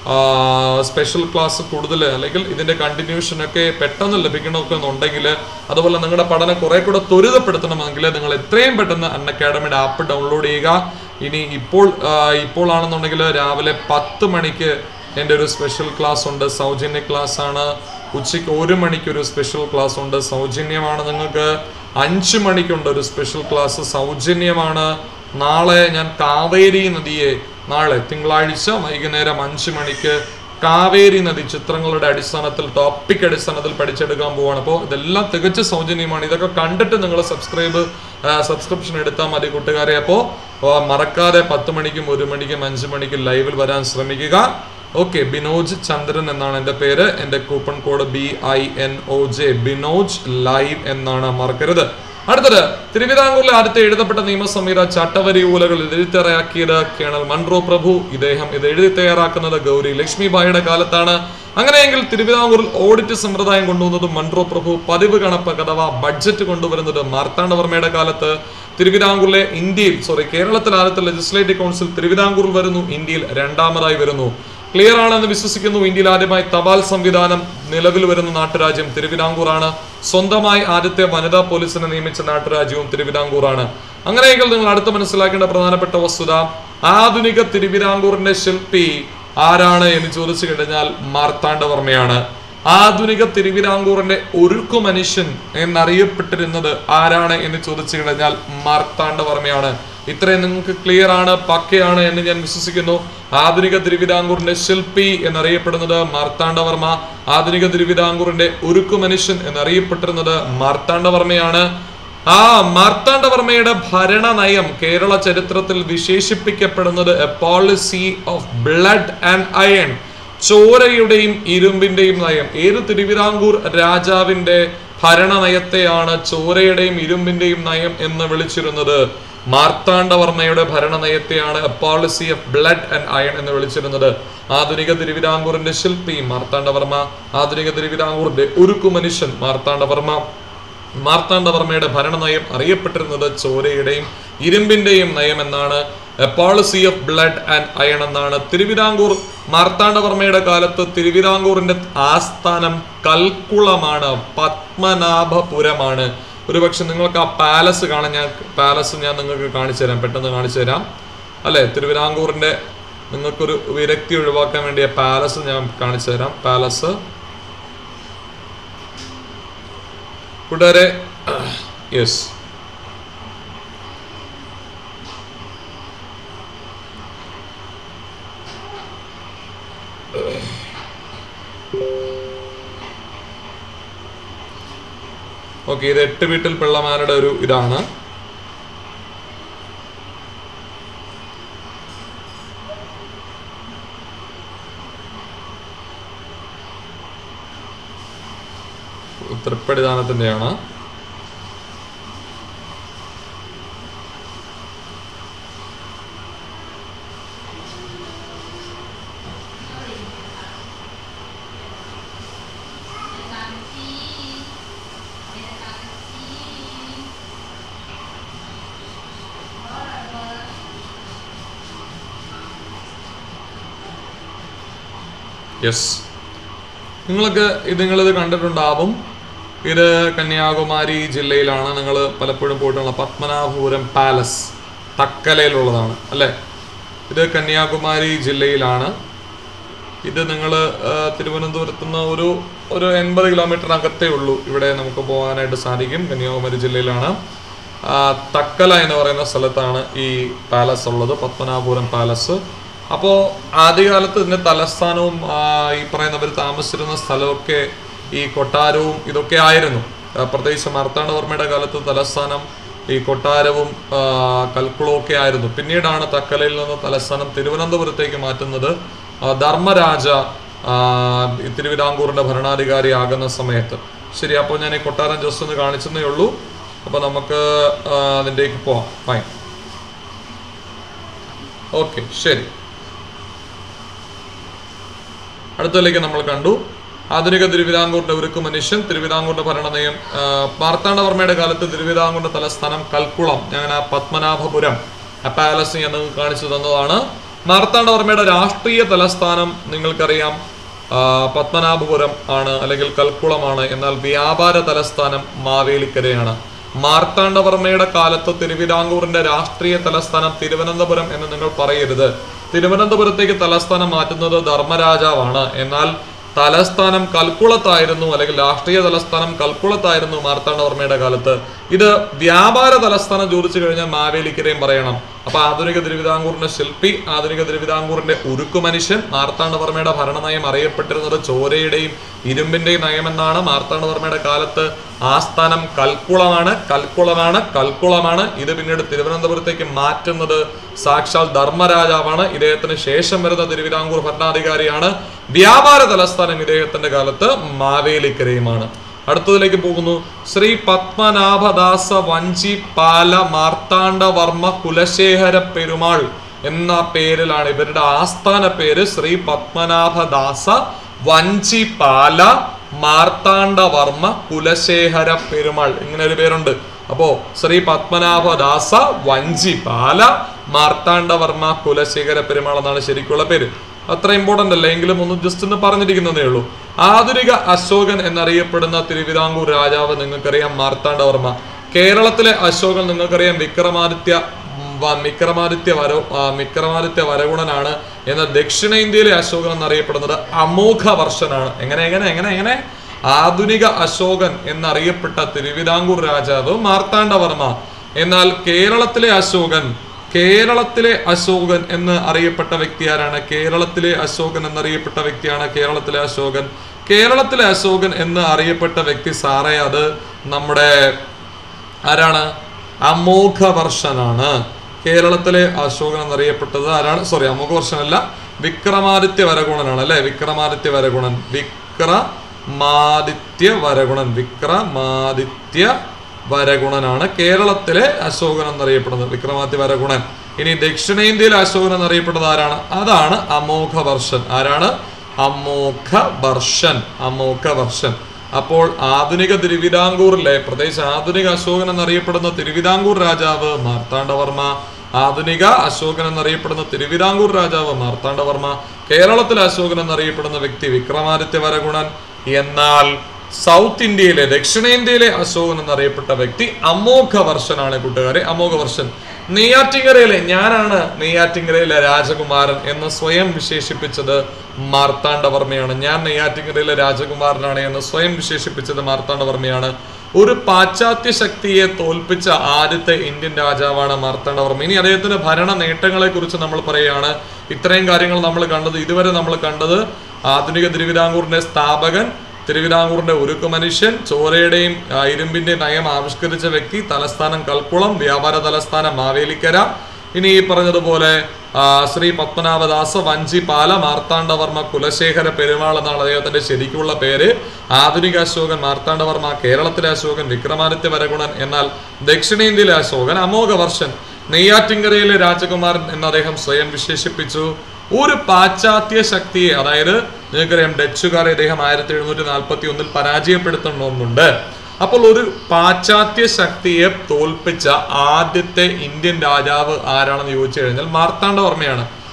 സ്പെഷ്യൽ ക്ലാസ് കൂടുതൽ അല്ലെങ്കിൽ ഇതിന്റെ കണ്ടിന്യൂഷൻ ഒക്കെ പെട്ടെന്ന് ലഭിക്കണമൊക്കെ എന്നുണ്ടെങ്കിൽ അതുപോലെ നിങ്ങളുടെ പഠനം കുറെ കൂടെ ത്വരിതപ്പെടുത്തണമെങ്കിൽ നിങ്ങൾ എത്രയും പെട്ടെന്ന് അൺ അക്കാഡമിയുടെ ആപ്പ് ഡൗൺലോഡ് ചെയ്യുക ഇനി ഇപ്പോൾ ആ, ഇപ്പോൾ ആണെന്നുണ്ടെങ്കിൽ രാവിലെ പത്ത് മണിക്ക് എൻ്റെ ഒരു സ്പെഷ്യൽ ക്ലാസ് ഉണ്ട് സൗജന്യ ക്ലാസ് ആണ് ഉച്ചയ്ക്ക് ഒരു മണിക്ക് ഒരു സ്പെഷ്യൽ ക്ലാസ് ഉണ്ട് സൗജന്യമാണ് നിങ്ങൾക്ക് അഞ്ച് മണിക്കുണ്ട് ഒരു സ്പെഷ്യൽ ക്ലാസ് സൗജന്യമാണ് നാളെ ഞാൻ കാവേരി നദിയെ നാളെ തിങ്കളാഴ്ച വൈകുന്നേരം അഞ്ച് മണിക്ക് കാവേരി നദി ചിത്രങ്ങളുടെ അടിസ്ഥാനത്തിൽ ടോപ്പിക് അടിസ്ഥാനത്തിൽ പഠിച്ചെടുക്കാൻ പോവാണ് അപ്പോൾ ഇതെല്ലാം തികച്ച സൗജന്യമാണ് ഇതൊക്കെ കണ്ടിട്ട് നിങ്ങൾ സബ്സ്ക്രൈബ് സബ്സ്ക്രിപ്ഷൻ എടുത്താൽ മതി കൂട്ടുകാരെ അപ്പോൾ മറക്കാതെ പത്ത് മണിക്കും ഒരു മണിക്കും അഞ്ച് മണിക്കും ലൈവിൽ വരാൻ ശ്രമിക്കുക ഓക്കെ ബിനോജ് ചന്ദ്രൻ എന്നാണ് എൻ്റെ പേര് എൻ്റെ coupon code B I N O J Binoj live എന്നാണ് മറക്കരുത് അടുത്തത് തിരുവിതാംകൂറിലെ ആദ്യത്തെ എഴുതപ്പെട്ട നിയമസംഹിത ചട്ടവരി ഊലകൾ എഴുതി തയ്യാറാക്കിയത് കേണൽ മൺറോ പ്രഭു ഇദ്ദേഹം ഇത് എഴുതി തയ്യാറാക്കുന്നത് ഗൗരി ലക്ഷ്മിബായിയുടെ കാലത്താണ് അങ്ങനെയെങ്കിൽ തിരുവിതാംകൂറിൽ ഓഡിറ്റ് സമ്പ്രദായം കൊണ്ടുവന്നത് മൺറോ പ്രഭു പതിവ് കണക്ക് അഥവാ ബഡ്ജറ്റ് കൊണ്ടുവരുന്നത് മാർത്താണ്ഡവർമ്മയുടെ കാലത്ത് തിരുവിതാംകൂറിലെ ഇന്ത്യയിൽ സോറി കേരളത്തിൽ ആദ്യത്തെ ലെജിസ്ലേറ്റീവ് കൗൺസിൽ തിരുവിതാംകൂറിൽ വരുന്നു ഇന്ത്യയിൽ രണ്ടാമതായി വരുന്നു ക്ലിയർ ആണെന്ന് വിശ്വസിക്കുന്നു ഇന്ത്യയിൽ ആദ്യമായി തപാൽ സംവിധാനം നിലവിൽ വരുന്ന നാട്ടുരാജ്യം തിരുവിതാംകൂറാണ് സ്വന്തമായി ആദ്യത്തെ വനിതാ പോലീസിനെ നിയമിച്ച നാട്ടുരാജ്യവും തിരുവിതാംകൂറാണ് അങ്ങനെയെങ്കിൽ നിങ്ങൾ അടുത്ത് മനസ്സിലാക്കേണ്ട പ്രധാനപ്പെട്ട വസ്തുത ആധുനിക തിരുവിതാംകൂറിന്റെ ശില്പി ആരാണ് എന്ന് ചോദിച്ചു കഴിഞ്ഞാൽ മാർത്താണ്ഡവർമ്മയാണ് ആധുനിക തിരുവിതാംകൂറിന്റെ ഒരുക്കു മനുഷ്യൻ എന്നറിയപ്പെട്ടിരുന്നത് ആരാണ് എന്ന് ചോദിച്ചു കഴിഞ്ഞാൽ മാർത്താണ്ഡവർമ്മയാണ് ഇത്രയും നിങ്ങൾക്ക് ക്ലിയർ ആണ് പക്കയാണ് എന്ന് ഞാൻ വിശ്വസിക്കുന്നു ആധുനിക തിരുവിതാംകൂറിന്റെ ശില്പി എന്നറിയപ്പെടുന്നത് മാർത്താണ്ഡവർമ്മ ആധുനിക തിരുവിതാംകൂറിന്റെ ഒരുക്കു മനുഷ്യൻ എന്നറിയപ്പെട്ടിരുന്നത് മാർത്താണ്ഡവർമ്മയാണ് ആ മാർത്താണ്ഡവർമ്മയുടെ ഭരണനയം കേരള ചരിത്രത്തിൽ വിശേഷിപ്പിക്കപ്പെടുന്നത് a policy of blood and iron ചോരയുടെയും ഇരുമ്പിന്റെയും നയം ഏത് തിരുവിതാംകൂർ രാജാവിന്റെ ഭരണനയത്തെയാണ് ചോരയുടെയും ഇരുമ്പിന്റെയും നയം എന്ന് വിളിച്ചിരുന്നത് മാർത്താണ്ഡവർമ്മയുടെ ഭരണനയത്തെയാണ് a policy of blood and iron എന്ന് വിളിച്ചിരുന്നത് ആധുനിക തിരുവിതാംകൂറിന്റെ ശില്പി മാർത്താണ്ഡവർമ്മ ആധുനിക തിരുവിതാംകൂറിന്റെ ഒരുക്കു മനുഷ്യൻ മാർത്താണ്ഡവർമ്മ മാർത്താണ്ഡവർമ്മയുടെ ഭരണനയം അറിയപ്പെട്ടിരുന്നത് ചോരയുടെയും ഇരുമ്പിന്റെയും നയം എന്നാണ് a policy of blood and iron എന്നാണ് തിരുവിതാംകൂർ മാർത്താണ്ഡവർമ്മയുടെ കാലത്ത് തിരുവിതാംകൂറിന്റെ ആസ്ഥാനം കൽക്കുളമാണ് പത്മനാഭപുരമാണ് ഒരുപക്ഷെ നിങ്ങൾക്ക് ആ പാലസ് കാണാൻ ഞാൻ പാലസ് ഞാൻ നിങ്ങൾക്ക് കാണിച്ചു തരാം പെട്ടെന്ന് കാണിച്ചു തരാം അല്ലെ തിരുവിതാംകൂറിന്റെ നിങ്ങൾക്കൊരു വിരക്തി ഒഴിവാക്കാൻ വേണ്ടിയ പാലസ് ഞാൻ കാണിച്ചു തരാം പാലസ് കൂട്ടുകാരെ യെസ് ഓക്കെ ഇത് എട്ട് വീട്ടിൽ പിള്ളമാരുടെ ഒരു ഇതാണ് തൃപ്പടിദാനത്തിന്റെയാണ് യെസ് നിങ്ങൾക്ക് ഇത് നിങ്ങളിത് കണ്ടിട്ടുണ്ടാവും ഇത് കന്യാകുമാരി ജില്ലയിലാണ് നിങ്ങൾ പലപ്പോഴും പോയിട്ടുള്ള പത്മനാഭപുരം പാലസ് തക്കലയിലുള്ളതാണ് അല്ലേ ഇത് കന്യാകുമാരി ജില്ലയിലാണ് ഇത് നിങ്ങൾ തിരുവനന്തപുരത്ത് നിന്ന് ഒരു ഒരു എൺപത് കിലോമീറ്ററിനകത്തേ ഉള്ളൂ ഇവിടെ നമുക്ക് പോകാനായിട്ട് സാധിക്കും കന്യാകുമാരി ജില്ലയിലാണ് ആ, തക്കല എന്ന് പറയുന്ന സ്ഥലത്താണ് ഈ പാലസ് ഉള്ളത് പത്മനാഭപുരം പാലസ് അപ്പോൾ ആദ്യകാലത്ത് ഇതിന്റെ തലസ്ഥാനവും ആ, ഈ പറയുന്നവർ താമസിച്ചിരുന്ന സ്ഥലമൊക്കെ ഈ കൊട്ടാരവും ഇതൊക്കെ ആയിരുന്നു ആ, പ്രത്യേകിച്ച് മാർത്താണ്ഡവർമ്മയുടെ കാലത്ത് തലസ്ഥാനം ഈ കൊട്ടാരവും ആ, കൽക്കുളവും ഒക്കെ ആയിരുന്നു പിന്നീടാണ് തക്കലയിൽ നിന്ന് തലസ്ഥാനം തിരുവനന്തപുരത്തേക്ക് മാറ്റുന്നത് ആ, ധർമ്മരാജ ആ, ഈ തിരുവിതാംകൂറിന്റെ ഭരണാധികാരിയാകുന്ന സമയത്ത് ശരി അപ്പോൾ ഞാൻ ഈ കൊട്ടാരം ജസ്റ്റ് ഒന്ന് കാണിച്ചെന്നേ ഉള്ളൂ അപ്പോൾ നമുക്ക് ആ, അതിൻ്റെക്ക് പോവാം ഫൈൻ ഓക്കെ ശരി അടുത്തതിലേക്ക് നമ്മൾ കണ്ടു ആധുനിക തിരുവിതാംകൂറിന്റെ ഉരുക്കു മനുഷ്യൻ തിരുവിതാംകൂറിന്റെ ഭരണനയം ആ, മാർത്താണ്ഡവർമ്മയുടെ കാലത്ത് തിരുവിതാംകൂറിന്റെ തലസ്ഥാനം കൽക്കുളം ഞാൻ ആ പത്മനാഭപുരം ആ പാലസ് ഞാൻ നിങ്ങൾക്ക് കാണിച്ചു തന്നതാണ് മാർത്താണ്ഡവർമ്മയുടെ രാഷ്ട്രീയ തലസ്ഥാനം നിങ്ങൾക്കറിയാം ആ, പത്മനാഭപുരം ആണ് അല്ലെങ്കിൽ കൽക്കുളമാണ് എന്നാൽ വ്യാപാര തലസ്ഥാനം മാവേലിക്കരയാണ് മാർത്താണ്ഡവർമ്മയുടെ കാലത്ത് തിരുവിതാംകൂറിന്റെ രാഷ്ട്രീയ തലസ്ഥാനം തിരുവനന്തപുരം എന്ന് നിങ്ങൾ പറയരുത് തിരുവനന്തപുരത്തേക്ക് തലസ്ഥാനം മാറ്റുന്നത് ധർമ്മരാജാവാണ് എന്നാൽ തലസ്ഥാനം കൽക്കുളത്തായിരുന്നു അല്ലെങ്കിൽ രാഷ്ട്രീയ തലസ്ഥാനം കൽക്കുളത്തായിരുന്നു മാർത്താണ്ഡവർമ്മയുടെ കാലത്ത് ഇത് വ്യാപാര തലസ്ഥാനം ചോദിച്ചു കഴിഞ്ഞാൽ മാവേലിക്കരയും പറയണം അപ്പൊ ആധുനിക തിരുവിതാംകൂറിന്റെ ശില്പി ആധുനിക തിരുവിതാംകൂറിന്റെ ഉരുക്കു മനുഷ്യൻ മാർത്താണ്ഡവർമ്മയുടെ ഭരണനയം അറിയപ്പെട്ടിരുന്നത് ചോരയുടെയും ഇരുമ്പിന്റെയും നയമെന്നാണ് മാർത്താണ്ഡവർമ്മയുടെ കാലത്ത് ആസ്ഥാനം കൽക്കുളമാണ് കൽക്കുളമാണ് കൽക്കുളമാണ് ഇത് പിന്നീട് തിരുവനന്തപുരത്തേക്ക് മാറ്റുന്നത് സാക്ഷാൽ ധർമ്മരാജാവാണ് ഇദ്ദേഹത്തിന് ശേഷം വരുന്ന തിരുവിതാംകൂർ ഭരണാധികാരിയാണ് വ്യാപാര തലസ്ഥാനം ഇദ്ദേഹത്തിന്റെ കാലത്ത് മാവേലിക്കരയുമാണ് അടുത്തതിലേക്ക് പോകുന്നു ശ്രീ പത്മനാഭദാസ വഞ്ചി പാല മാർത്താണ്ഡവർമ്മ കുലശേഖര പെരുമാൾ എന്ന പേരിലാണ് ഇവരുടെ ആസ്ഥാന പേര് ശ്രീ പത്മനാഭദാസ വഞ്ചി പാല മാർത്താണ്ഡവർമ്മ കുലശേഖര പെരുമാൾ ഇങ്ങനെ ഒരു പേരുണ്ട് അപ്പോ ശ്രീ പത്മനാഭദാസ വഞ്ചി പാല മാർത്താണ്ഡവർമ്മ കുലശേഖര പെരുമാൾ എന്നാണ് ശരിക്കുള്ള പേര് അത്ര ഇമ്പോർട്ടന്റ് അല്ല എങ്കിലും ഒന്ന് ജസ്റ്റ് ഒന്ന് പറഞ്ഞിരിക്കുന്നതേ ഉള്ളൂ ആധുനിക അശോകൻ എന്നറിയപ്പെടുന്ന തിരുവിതാംകൂർ രാജാവ് നിങ്ങൾക്കറിയാം മാർത്താണ്ഡവർമ്മ കേരളത്തിലെ അശോകൻ നിങ്ങൾക്കറിയാം വിക്രമാദിത്യ വ- വിക്രമാദിത്യ വര ആ, വിക്രമാദിത്യ വരഗുണനാണ് എന്നാൽ ദക്ഷിണേന്ത്യയിലെ അശോകൻ എന്നറിയപ്പെടുന്നത് അമോഘ വർഷനാണ് എങ്ങനെ എങ്ങനെ എങ്ങനെ എങ്ങനെ ആധുനിക അശോകൻ എന്നറിയപ്പെട്ട തിരുവിതാംകൂർ രാജാവ് മാർത്താണ്ഡവർമ്മ എന്നാൽ കേരളത്തിലെ അശോകൻ കേരളത്തിലെ അശോകൻ എന്ന് അറിയപ്പെട്ട വ്യക്തി ആരാണ് കേരളത്തിലെ അശോകൻ എന്നറിയപ്പെട്ട വ്യക്തിയാണ് കേരളത്തിലെ അശോകൻ കേരളത്തിലെ അശോകൻ എന്ന് അറിയപ്പെട്ട വ്യക്തി സാറേ അത് നമ്മുടെ ആരാണ് അമോഘവർഷനാണ് കേരളത്തിലെ അശോകൻ എന്നറിയപ്പെട്ടത് ആരാണ് സോറി അമോഘവർഷനല്ല വിക്രമാദിത്യ വരഗുണനാണ് അല്ലെ വിക്രമാദിത്യ വരഗുണൻ വിക്രമാദിത്യ വരഗുണൻ വിക്രമാദിത്യ വരഗുണനാണ് കേരളത്തിലെ അശോകൻ എന്നറിയപ്പെടുന്നത് വിക്രമാദിത്യ വരഗുണൻ ഇനി ദക്ഷിണേന്ത്യയിലെ അശോകൻ എന്നറിയപ്പെടുന്നത് ആരാണ് അതാണ് അമോഘവർഷൻ ആരാണ് അമോഘവർഷൻ അമോഘവർഷൻ അപ്പോൾ ആധുനിക തിരുവിതാംകൂറിലെ പ്രത്യേകിച്ച് ആധുനിക അശോകൻ എന്നറിയപ്പെടുന്ന തിരുവിതാംകൂർ രാജാവ് മാർത്താണ്ഡവർമ്മ ആധുനിക അശോകൻ എന്നറിയപ്പെടുന്ന തിരുവിതാംകൂർ രാജാവ് മാർത്താണ്ഡവർമ്മ കേരളത്തിലെ അശോകൻ എന്നറിയപ്പെടുന്ന വ്യക്തി വിക്രമാദിത്യ വരഗുണൻ എന്നാൽ സൗത്ത് ഇന്ത്യയിലെ ദക്ഷിണേന്ത്യയിലെ അശോകൻ എന്നറിയപ്പെട്ട വ്യക്തി അമോഘ വർഷനാണ് കൂട്ടുകാരെ അമോഘ വർഷൻ നെയ്യാറ്റിങ്കരയിലെ ഞാനാണ് നെയ്യാറ്റിങ്കരയിലെ രാജകുമാരൻ എന്ന് സ്വയം വിശേഷിപ്പിച്ചത് മാർത്താണ്ഡവർമ്മയാണ് ഞാൻ നെയ്യാറ്റിങ്കരയിലെ രാജകുമാരനാണ് എന്ന് സ്വയം വിശേഷിപ്പിച്ചത് മാർത്താണ്ഡവർമ്മയാണ് ഒരു പാശ്ചാത്യ ശക്തിയെ തോൽപ്പിച്ച ആദ്യത്തെ ഇന്ത്യൻ രാജാവാണ് മാർത്താണ്ഡവർമ്മ ഇനി അദ്ദേഹത്തിന്റെ ഭരണ നേട്ടങ്ങളെ കുറിച്ച് നമ്മൾ പറയുകയാണ് ഇത്രയും കാര്യങ്ങൾ നമ്മൾ കണ്ടത് ഇതുവരെ നമ്മൾ കണ്ടത് ആധുനിക തിരുവിതാംകൂറിന്റെ സ്ഥാപകൻ തിരുവിതാംകൂറിന്റെ ഉരുക്കു മനുഷ്യൻ ചോരയുടെയും ആ, ഇരുമ്പിന്റെയും നയം ആവിഷ്കരിച്ച വ്യക്തി തലസ്ഥാനം കൽക്കുളം വ്യാപാര തലസ്ഥാനം മാവേലിക്കര ഇനി ഈ പറഞ്ഞതുപോലെ ആ, ശ്രീ പത്മനാഭദാസ വഞ്ചിപാല മാർത്താണ്ഡവർമ്മ കുലശേഖര പെരുമാൾ എന്നാണ് അദ്ദേഹത്തിന്റെ ശരിക്കുള്ള പേര് ആധുനിക അശോകൻ മാർത്താണ്ഡവർമ്മ കേരളത്തിലെ അശോകൻ വിക്രമാദിത്യ വരഗുണൻ എന്നാൽ ദക്ഷിണേന്ത്യയിലെ അശോകൻ അമോഘവർഷൻ നെയ്യാറ്റിങ്കരയിലെ രാജകുമാരൻ എന്ന് അദ്ദേഹം സ്വയം വിശേഷിപ്പിച്ചു ഒരു പാശ്ചാത്യ ശക്തിയെ അതായത് നിങ്ങൾക്കറിയാം ഡച്ചുകാരെ ഇദ്ദേഹം ആയിരത്തി എഴുന്നൂറ്റി നാൽപ്പത്തി ഒന്നിൽ പരാജയപ്പെടുത്തണമെന്നുണ്ട് അപ്പോൾ ഒരു പാശ്ചാത്യ ശക്തിയെ തോൽപ്പിച്ച ആദ്യത്തെ ഇന്ത്യൻ രാജാവ് ആരാണെന്ന് ചോദിച്ചു കഴിഞ്ഞാൽ മാർത്താണ്ഡവർമ്മയാണ്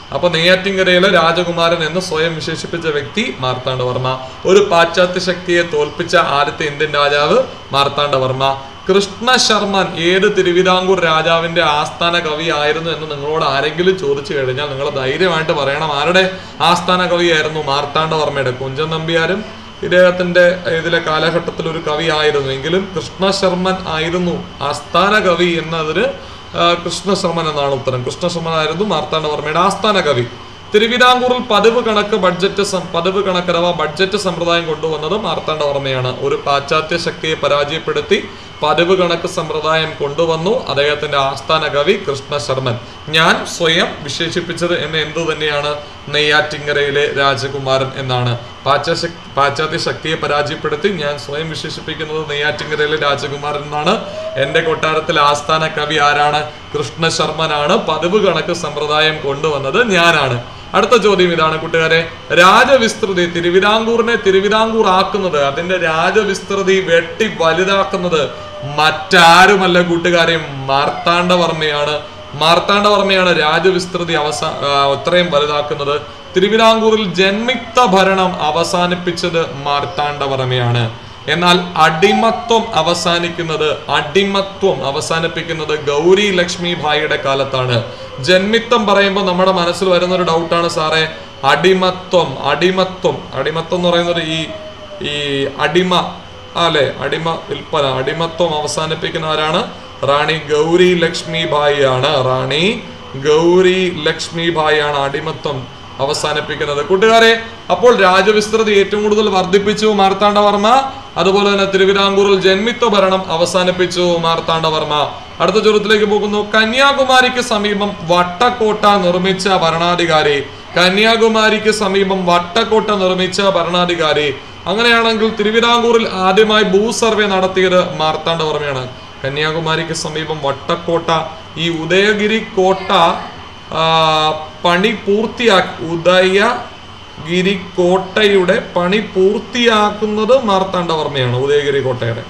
അപ്പൊ നെയ്യാറ്റിൻകരയിലെ രാജകുമാരൻ എന്ന് സ്വയം വിശേഷിപ്പിച്ച വ്യക്തി മാർത്താണ്ഡവർമ്മ ഒരു പാശ്ചാത്യ ശക്തിയെ തോൽപ്പിച്ച ആദ്യത്തെ ഇന്ത്യൻ രാജാവ് മാർത്താണ്ഡവർമ്മ കൃഷ്ണ ശർമ്മൻ ഏത് തിരുവിതാംകൂർ രാജാവിന്റെ ആസ്ഥാന കവി ആയിരുന്നു എന്ന് നിങ്ങളോട് ആരെങ്കിലും ചോദിച്ചു കഴിഞ്ഞാൽ നിങ്ങൾ ധൈര്യമായിട്ട് പറയണം ആരുടെ ആസ്ഥാന കവിയായിരുന്നു മാർത്താണ്ഡവർമ്മയുടെ കുഞ്ചൻ നമ്പ്യാരും ഇദ്ദേഹത്തിന്റെ ഇതിലെ കാലഘട്ടത്തിൽ ഒരു കവി ആയിരുന്നു എങ്കിലും കൃഷ്ണ ശർമ്മൻ ആയിരുന്നു ആസ്ഥാന കവി എന്നതിന് ആ, കൃഷ്ണശർമ്മൻ എന്നാണ് ഉത്തരം കൃഷ്ണശർമ്മൻ ആയിരുന്നു മാർത്താണ്ഡവർമ്മയുടെ ആസ്ഥാന കവി തിരുവിതാംകൂറിൽ പതിവ് കണക്ക് ബഡ്ജറ്റ് സം- പതിവ് കണക്ക് അഥവാ ബഡ്ജറ്റ് സമ്പ്രദായം കൊണ്ടുവന്നത് മാർത്താണ്ഡവർമ്മയാണ് ഒരു പാശ്ചാത്യ ശക്തിയെ പരാജയപ്പെടുത്തി പതിവ് കണക്ക് സമ്പ്രദായം കൊണ്ടുവന്നു അദ്ദേഹത്തിന്റെ ആസ്ഥാന കവി കൃഷ്ണശർമ്മൻ ഞാൻ സ്വയം വിശേഷിപ്പിച്ചത് എന്ന് എന്തു തന്നെയാണ് നെയ്യാറ്റിങ്കരയിലെ രാജകുമാരൻ എന്നാണ് പാശ്ചാത്യ പാശ്ചാത്യ ശക്തിയെ പരാജയപ്പെടുത്തി ഞാൻ സ്വയം വിശേഷിപ്പിക്കുന്നത് നെയ്യാറ്റിങ്കരയിലെ രാജകുമാരൻ എന്നാണ് എന്റെ കൊട്ടാരത്തിലെ ആസ്ഥാന കവി ആരാണ് കൃഷ്ണശർമ്മനാണ് പതിവ് കണക്ക് സമ്പ്രദായം കൊണ്ടുവന്നത് ഞാനാണ് അടുത്ത ചോദ്യം ഇതാണ് കൂട്ടുകാരെ രാജവിസ്തൃതി തിരുവിതാംകൂറിനെ തിരുവിതാംകൂർ ആക്കുന്നത് അതിന്റെ രാജവിസ്തൃതി വെട്ടി വലുതാക്കുന്നത് മറ്റാരുമല്ല കൂട്ടുകാരെ മാർത്താണ്ഡവർമ്മയാണ് മാർത്താണ്ഡവർമ്മയാണ് രാജവിസ്തൃതി അവസാ ആ, ഇത്രയും വലുതാക്കുന്നത് തിരുവിതാംകൂറിൽ ജന്മിത്ത ഭരണം അവസാനിപ്പിച്ചത് മാർത്താണ്ഡവർമ്മയാണ് എന്നാൽ അടിമത്വം അവസാനിക്കുന്നത് അടിമത്വം അവസാനിപ്പിക്കുന്നത് ഗൗരി ലക്ഷ്മി ഭായിയുടെ കാലത്താണ് ജന്മിത്വം പറയുമ്പോൾ നമ്മുടെ മനസ്സിൽ വരുന്ന ഒരു ഡൗട്ടാണ് സാറേ അടിമത്വം അടിമത്വം അടിമത്വം എന്ന് പറയുന്നത് ഈ ഈ അടിമ അല്ലെ അടിമ വിൽപ്പന അടിമത്വം അവസാനിപ്പിക്കുന്ന ആരാണ് റാണി ഗൗരി ലക്ഷ്മി ഭായി ആണ് റാണി ഗൗരി ലക്ഷ്മി ഭായി ആണ് അടിമത്വം അവസാനിപ്പിക്കുന്നത് കൂട്ടുകാരെ അപ്പോൾ രാജവിസ്തൃതി ഏറ്റവും കൂടുതൽ വർദ്ധിപ്പിച്ചു മാർത്താണ്ഡവർമ്മ അതുപോലെ തന്നെ തിരുവിതാംകൂറിൽ ജന്മിത്വ ഭരണം അവസാനിപ്പിച്ചു മാർത്താണ്ഡവർമ്മ അടുത്ത ചോദ്യത്തിലേക്ക് പോകുന്നു കന്യാകുമാരിക്ക് സമീപം വട്ടക്കോട്ട നിർമ്മിച്ച ഭരണാധികാരി കന്യാകുമാരിക്ക് സമീപം വട്ടക്കോട്ട നിർമ്മിച്ച ഭരണാധികാരി അങ്ങനെയാണെങ്കിൽ തിരുവിതാംകൂറിൽ ആദ്യമായി ഭൂ സർവേ നടത്തിയത് മാർത്താണ്ഡവർമ്മയാണ് കന്യാകുമാരിക്ക് സമീപം വട്ടക്കോട്ട ഈ ഉദയഗിരി കോട്ട ആ, പണി പൂർത്തിയാക്കി ഉദയഗിരി കോട്ടയുടെ പണി പൂർത്തിയാക്കുന്നത് മാർത്താണ്ഡവർമ്മയാണ് ഉദയഗിരി കോട്ടയുടെ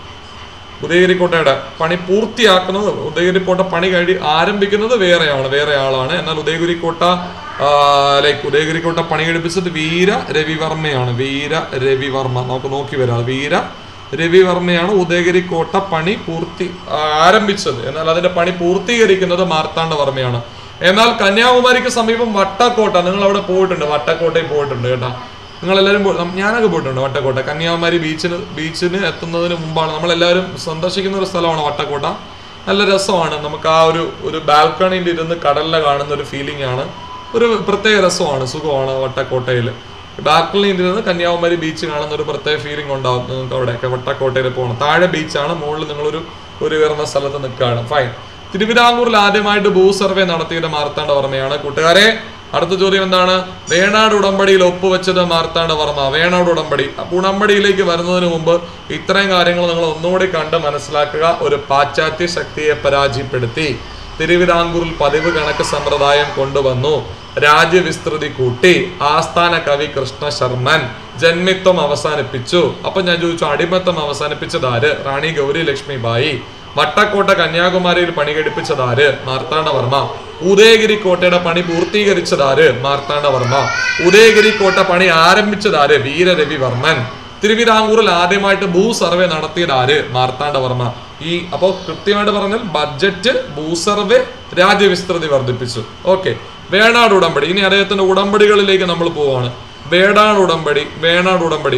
ഉദയഗിരി കോട്ടയുടെ പണി പൂർത്തിയാക്കുന്നത് ഉദയഗിരി കോട്ട പണി കഴി ആരംഭിക്കുന്നത് വേറെയാണ് വേറെ ആളാണ് എന്നാൽ ഉദയഗിരി കോട്ട ലൈക്ക് ഉദയഗിരി കോട്ട പണി കഴിപ്പിച്ചത് വീര രവിവർമ്മയാണ് വീര രവിവർമ്മ നമുക്ക് നോക്കി വരാം വീര രവിവർമ്മയാണ് ഉദയഗിരി കോട്ട പണി പൂർത്തി ആ, ആരംഭിച്ചത് എന്നാൽ അതിന്റെ പണി പൂർത്തീകരിക്കുന്നത് മാർത്താണ്ഡവർമ്മയാണ് എന്നാൽ കന്യാകുമാരിക്ക് സമീപം വട്ടക്കോട്ട നിങ്ങൾ അവിടെ പോയിട്ടുണ്ട് വട്ടക്കോട്ടയിൽ പോയിട്ടുണ്ട് കേട്ടോ നിങ്ങൾ എല്ലാവരും ഞാനൊക്കെ പോയിട്ടുണ്ട് വട്ടക്കോട്ട കന്യാകുമാരി ബീച്ചിന് ബീച്ചിന് എത്തുന്നതിന് മുമ്പാണ് നമ്മളെല്ലാവരും സന്ദർശിക്കുന്ന ഒരു സ്ഥലമാണ് വട്ടക്കോട്ട നല്ല രസമാണ് നമുക്ക് ആ ഒരു ഒരു ബാൽക്കണിയിൽ ഇരുന്ന് കടലിനെ കാണുന്ന ഒരു ഫീലിംഗ് ആണ് ഒരു പ്രത്യേക രസമാണ് സുഖമാണ് വട്ടക്കോട്ടയിൽ ബാൽക്കണിയിൽ ഇരുന്ന് കന്യാകുമാരി ബീച്ച് കാണുന്ന ഒരു പ്രത്യേക ഫീലിംഗ് ഉണ്ടാവും നിങ്ങൾക്ക് അവിടെയൊക്കെ വട്ടക്കോട്ടയിൽ പോകണം താഴെ ബീച്ചാണ് മുകളിൽ നിങ്ങളൊരു ഒരു ഉയർന്ന സ്ഥലത്ത് നിൽക്കുകയാണ് ഫൈൻ തിരുവിതാംകൂറിൽ ആദ്യമായിട്ട് ഭൂ സർവേ നടത്തിയത് മാർത്താണ്ഡവർമ്മയാണ് കൂട്ടുകാരെ അടുത്ത ചോദ്യം എന്താണ് വേണാട് ഉടമ്പടിയിൽ ഒപ്പുവെച്ചത് മാർത്താണ്ഡവർമ്മ വേണാട് ഉടമ്പടി അപ്പൊ ഉടമ്പടിയിലേക്ക് വരുന്നതിന് മുമ്പ് ഇത്രയും കാര്യങ്ങൾ നിങ്ങൾ ഒന്നുകൂടി കണ്ട് മനസ്സിലാക്കുക ഒരു പാശ്ചാത്യ ശക്തിയെ പരാജയപ്പെടുത്തി തിരുവിതാംകൂറിൽ പതിവ് കണക്ക് സമ്പ്രദായം കൊണ്ടുവന്നു രാജ്യവിസ്തൃതി കൂട്ടി ആസ്ഥാന കവി കൃഷ്ണ ശർമ്മൻ ജന്മിത്വം അവസാനിപ്പിച്ചു അപ്പൊ ഞാൻ ചോദിച്ചു അടിമത്തം അവസാനിപ്പിച്ചത് ആര് റാണി ഗൗരി ലക്ഷ്മി ബായി വട്ടക്കോട്ട കന്യാകുമാരിയിൽ പണികഴിപ്പിച്ചതാര് മാർത്താണ്ഡവർമ്മ ഉദയഗിരി കോട്ടയുടെ പണി പൂർത്തീകരിച്ചതാര് മാർത്താണ്ഡവർമ്മ ഉദയഗിരി കോട്ട പണി ആരംഭിച്ചതാര് വീരരവിവർമ്മൻ തിരുവിതാംകൂറിൽ ആദ്യമായിട്ട് ഭൂ സർവേ നടത്തിയതാര് മാർത്താണ്ഡവർമ്മ ഈ അപ്പോൾ കൃത്യമായിട്ട് പറഞ്ഞാൽ ബഡ്ജറ്റ് ഭൂ സർവേ രാജ്യവിസ്തൃതി വർദ്ധിപ്പിച്ചു ഓക്കെ വേണാട് ഉടമ്പടി ഇനി അദ്ദേഹത്തിന്റെ ഉടമ്പടികളിലേക്ക് നമ്മൾ പോവാണ് വേണാട് ഉടമ്പടി വേണാട് ഉടമ്പടി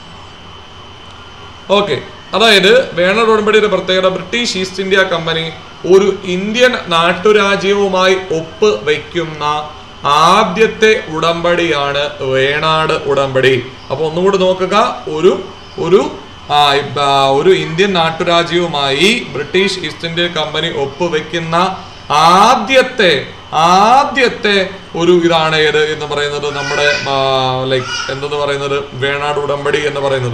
ഓക്കെ അതായത് വേണാട് ഉടമ്പടിയുടെ പ്രത്യേകത ബ്രിട്ടീഷ് ഈസ്റ്റ് ഇന്ത്യ കമ്പനി ഒരു ഇന്ത്യൻ നാട്ടുരാജ്യവുമായി ഒപ്പ് വയ്ക്കുന്ന ആദ്യത്തെ ഉടമ്പടിയാണ് വേണാട് ഉടമ്പടി അപ്പൊ ഒന്നുകൂടി നോക്കുക ഒരു ഒരു ആ, ഇപ്പ- ആ, ഒരു ഇന്ത്യൻ നാട്ടുരാജ്യവുമായി ബ്രിട്ടീഷ് ഈസ്റ്റ് ഇന്ത്യ കമ്പനി ഒപ്പുവെക്കുന്ന ആദ്യത്തെ ആദ്യത്തെ ഒരു ഇതാണ് ഏത് എന്ന് പറയുന്നത് നമ്മുടെ ലൈക്ക് എന്തെന്ന് പറയുന്നത് വേണാട് ഉടമ്പടി എന്ന് പറയുന്നത്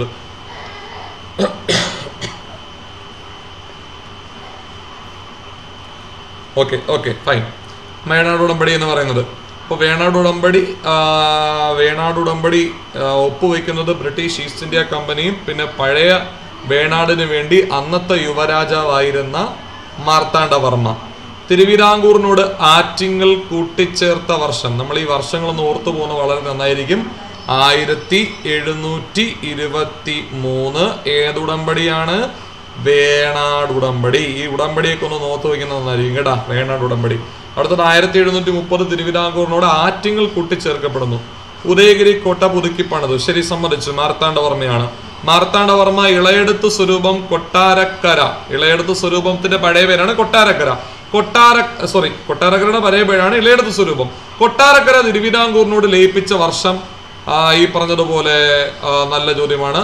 ഓക്കെ ഓക്കെ ഫൈൻ വേണാട് ഉടമ്പടി എന്ന് പറയുന്നത് അപ്പോൾ വേണാട് ഉടമ്പടി ആ, വേണാട് ഉടമ്പടി ആ, ഒപ്പുവെക്കുന്നത് ബ്രിട്ടീഷ് ഈസ്റ്റ് ഇന്ത്യ കമ്പനിയും പിന്നെ പഴയ വേണാടിന് വേണ്ടി അന്നത്തെ യുവരാജാവായിരുന്ന മാർത്താണ്ഡവർമ്മ തിരുവിതാംകൂറിനോട് ആറ്റിങ്ങൽ കൂട്ടിച്ചേർത്ത വർഷം നമ്മൾ ഈ വർഷങ്ങളൊന്ന് ഓർത്തു പോകുന്നത് വളരെ നന്നായിരിക്കും ആയിരത്തി എഴുന്നൂറ്റി ഇരുപത്തി മൂന്ന് ഏതുടമ്പടിയാണ് വേണാട് ഉടമ്പടി ഈ ഉടമ്പടിയൊക്കെ ഒന്ന് നോത്ത് വയ്ക്കുന്നത് നന്നായിരിക്കും കേട്ടാ വേണാട് ഉടമ്പടി അടുത്തത് ആയിരത്തി എഴുന്നൂറ്റി മുപ്പത് തിരുവിതാംകൂറിനോട് ആറ്റിങ്ങൽ കൂട്ടിച്ചേർക്കപ്പെടുന്നു ഉദയഗിരി കോട്ട പുതുക്കി പണിതു ശരി സമ്മതിച്ചു മാർത്താണ്ഡവർമ്മയാണ് മാർത്താണ്ഡവർമ്മ ഇളയെടുത്ത് സ്വരൂപം കൊട്ടാരക്കര ഇളയെടുത്ത് സ്വരൂപത്തിന്റെ പഴയ പേരാണ് കൊട്ടാരക്കര കൊട്ടാര സോറി കൊട്ടാരക്കരയുടെ പഴയ പേരാണ് ഇളയെടുത്ത് സ്വരൂപം കൊട്ടാരക്കര തിരുവിതാംകൂറിനോട് ലയിപ്പിച്ച വർഷം ആ, ഈ പറഞ്ഞതുപോലെ ആ, നല്ല ചോദ്യമാണ്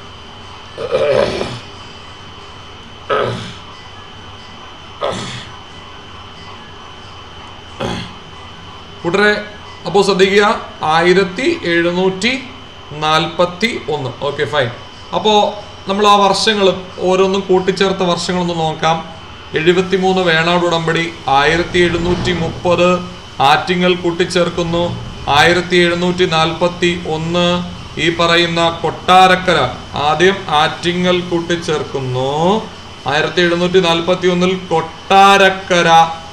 കൂട്ടരെ അപ്പോൾ ശ്രദ്ധിക്കുക ആയിരത്തി എഴുന്നൂറ്റി നാൽപ്പത്തി ഒന്ന് ഓക്കെ ഫൈൻ അപ്പോൾ നമ്മൾ ആ വർഷങ്ങൾ ഓരോന്നും കൂട്ടിച്ചേർത്ത വർഷങ്ങളൊന്ന് നോക്കാം എഴുപത്തി മൂന്ന് വേണാട് ഉടമ്പടി ആയിരത്തി എഴുന്നൂറ്റി മുപ്പത് ആറ്റിങ്ങൽ കൂട്ടിച്ചേർക്കുന്നു ആയിരത്തി എഴുന്നൂറ്റി നാൽപ്പത്തി ഒന്ന് ഈ പറയുന്ന കൊട്ടാരക്കര ആദ്യം ആറ്റിങ്ങൽ കൂട്ടിച്ചേർക്കുന്നു ആയിരത്തി എഴുന്നൂറ്റി നാൽപ്പത്തി ഒന്നിൽ കൊട്ടാരക്കര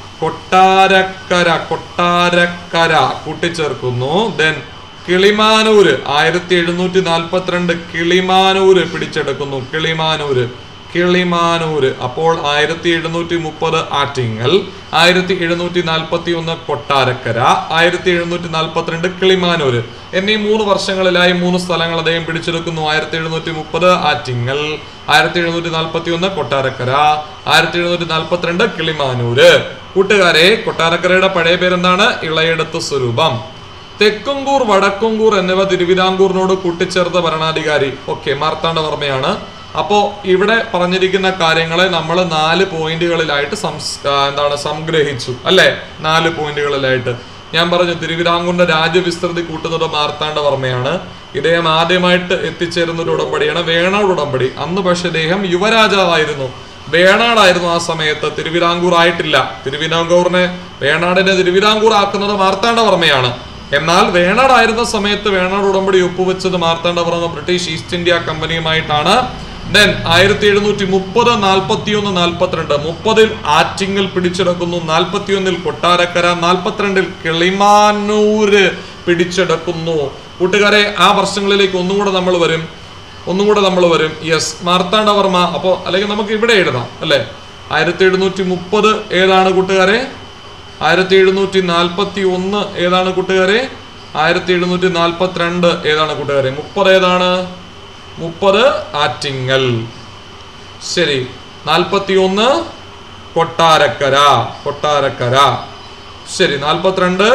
കൊട്ടാരക്കര കൊട്ടാരക്കര കൂട്ടിച്ചേർക്കുന്നു ദെൻ കിളിമാനൂര് ആയിരത്തി എഴുന്നൂറ്റി നാൽപ്പത്തിരണ്ട് കിളിമാനൂര് പിടിച്ചെടുക്കുന്നു കിളിമാനൂര് കിളിമാനൂര് അപ്പോൾ ആയിരത്തി എഴുന്നൂറ്റി മുപ്പത് ആറ്റിങ്ങൽ ആയിരത്തി എഴുന്നൂറ്റി നാൽപ്പത്തി ഒന്ന് കൊട്ടാരക്കര ആയിരത്തി എഴുന്നൂറ്റി നാൽപ്പത്തിരണ്ട് കിളിമാനൂര് എന്നീ മൂന്ന് വർഷങ്ങളിലായി മൂന്ന് സ്ഥലങ്ങൾ അദ്ദേഹം പിടിച്ചെടുക്കുന്നു ആയിരത്തി എഴുന്നൂറ്റി മുപ്പത് ആറ്റിങ്ങൽ ആയിരത്തി എഴുന്നൂറ്റി നാൽപ്പത്തി ഒന്ന് കൊട്ടാരക്കര ആയിരത്തി എഴുന്നൂറ്റി നാൽപ്പത്തിരണ്ട് കിളിമാനൂര് കൂട്ടുകാരെ കൊട്ടാരക്കരയുടെ പഴയ പേരെന്താണ് ഇളയെടുത്ത് സ്വരൂപം തെക്കുംകൂർ വടക്കുംകൂർ എന്നിവ തിരുവിതാംകൂറിനോട് കൂട്ടിച്ചേർത്ത ഭരണാധികാരി ഓക്കെ മാർത്താണ്ഡവർമ്മയാണ് അപ്പോൾ ഇവിടെ പറഞ്ഞിരിക്കുന്ന കാര്യങ്ങളെ നമ്മൾ നാല് പോയിന്റുകളിലായിട്ട് സംസ് ആ, എന്താണ് സംഗ്രഹിച്ചു അല്ലേ നാല് പോയിന്റുകളിലായിട്ട് ഞാൻ പറഞ്ഞു തിരുവിതാംകൂറിന്റെ രാജ്യവിസ്തൃതി കൂട്ടുന്നത് മാർത്താണ്ഡവർമ്മയാണ് ഇദ്ദേഹം ആദ്യമായിട്ട് എത്തിച്ചേരുന്ന ഒരു ഉടമ്പടിയാണ് വേണാട് ഉടമ്പടി അന്ന് പക്ഷെ ഇദ്ദേഹം യുവരാജാവായിരുന്നു വേണാടായിരുന്നു ആ സമയത്ത് തിരുവിതാംകൂർ ആയിട്ടില്ല തിരുവിതാംകൂറിനെ വേണാടിനെ തിരുവിതാംകൂർ ആക്കുന്നത് മാർത്താണ്ഡവർമ്മയാണ് എന്നാൽ വേണാടായിരുന്ന സമയത്ത് വേണാട് ഉടമ്പടി ഒപ്പുവെച്ചത് മാർത്താണ്ഡവർമ്മ ബ്രിട്ടീഷ് ഈസ്റ്റ് ഇന്ത്യ കമ്പനിയുമായിട്ടാണ് ദെൻ ആയിരത്തി എഴുന്നൂറ്റി മുപ്പത് നാൽപ്പത്തി ഒന്ന് നാൽപ്പത്തിരണ്ട് മുപ്പതിൽ ആറ്റിങ്ങൽ പിടിച്ചെടുക്കുന്നു നാൽപ്പത്തിയൊന്നിൽ കൊട്ടാരക്കര നാൽപ്പത്തിരണ്ടിൽ കിളിമാനൂര് പിടിച്ചെടുക്കുന്നു കൂട്ടുകാരെ ആ വർഷങ്ങളിലേക്ക് ഒന്നുകൂടെ നമ്മൾ വരും ഒന്നുകൂടെ നമ്മൾ വരും യെസ് മാർത്താണ്ഡവർമ്മ അപ്പോൾ അല്ലെങ്കിൽ നമുക്ക് ഇവിടെ എഴുതാം അല്ലേ ആയിരത്തി എഴുന്നൂറ്റി മുപ്പത് ഏതാണ് കൂട്ടുകാരെ ആയിരത്തി എഴുന്നൂറ്റി നാൽപ്പത്തി ഒന്ന് ഏതാണ് കൂട്ടുകാരെ ആയിരത്തി എഴുന്നൂറ്റി നാൽപ്പത്തിരണ്ട് ഏതാണ് കൂട്ടുകാരെ മുപ്പത് ഏതാണ് മുപ്പത് ആറ്റിങ്ങൽ ശരി നാൽപ്പത്തി ഒന്ന് കൊട്ടാരക്കര കൊട്ടാരക്കര ശരി നാൽപ്പത്തിരണ്ട്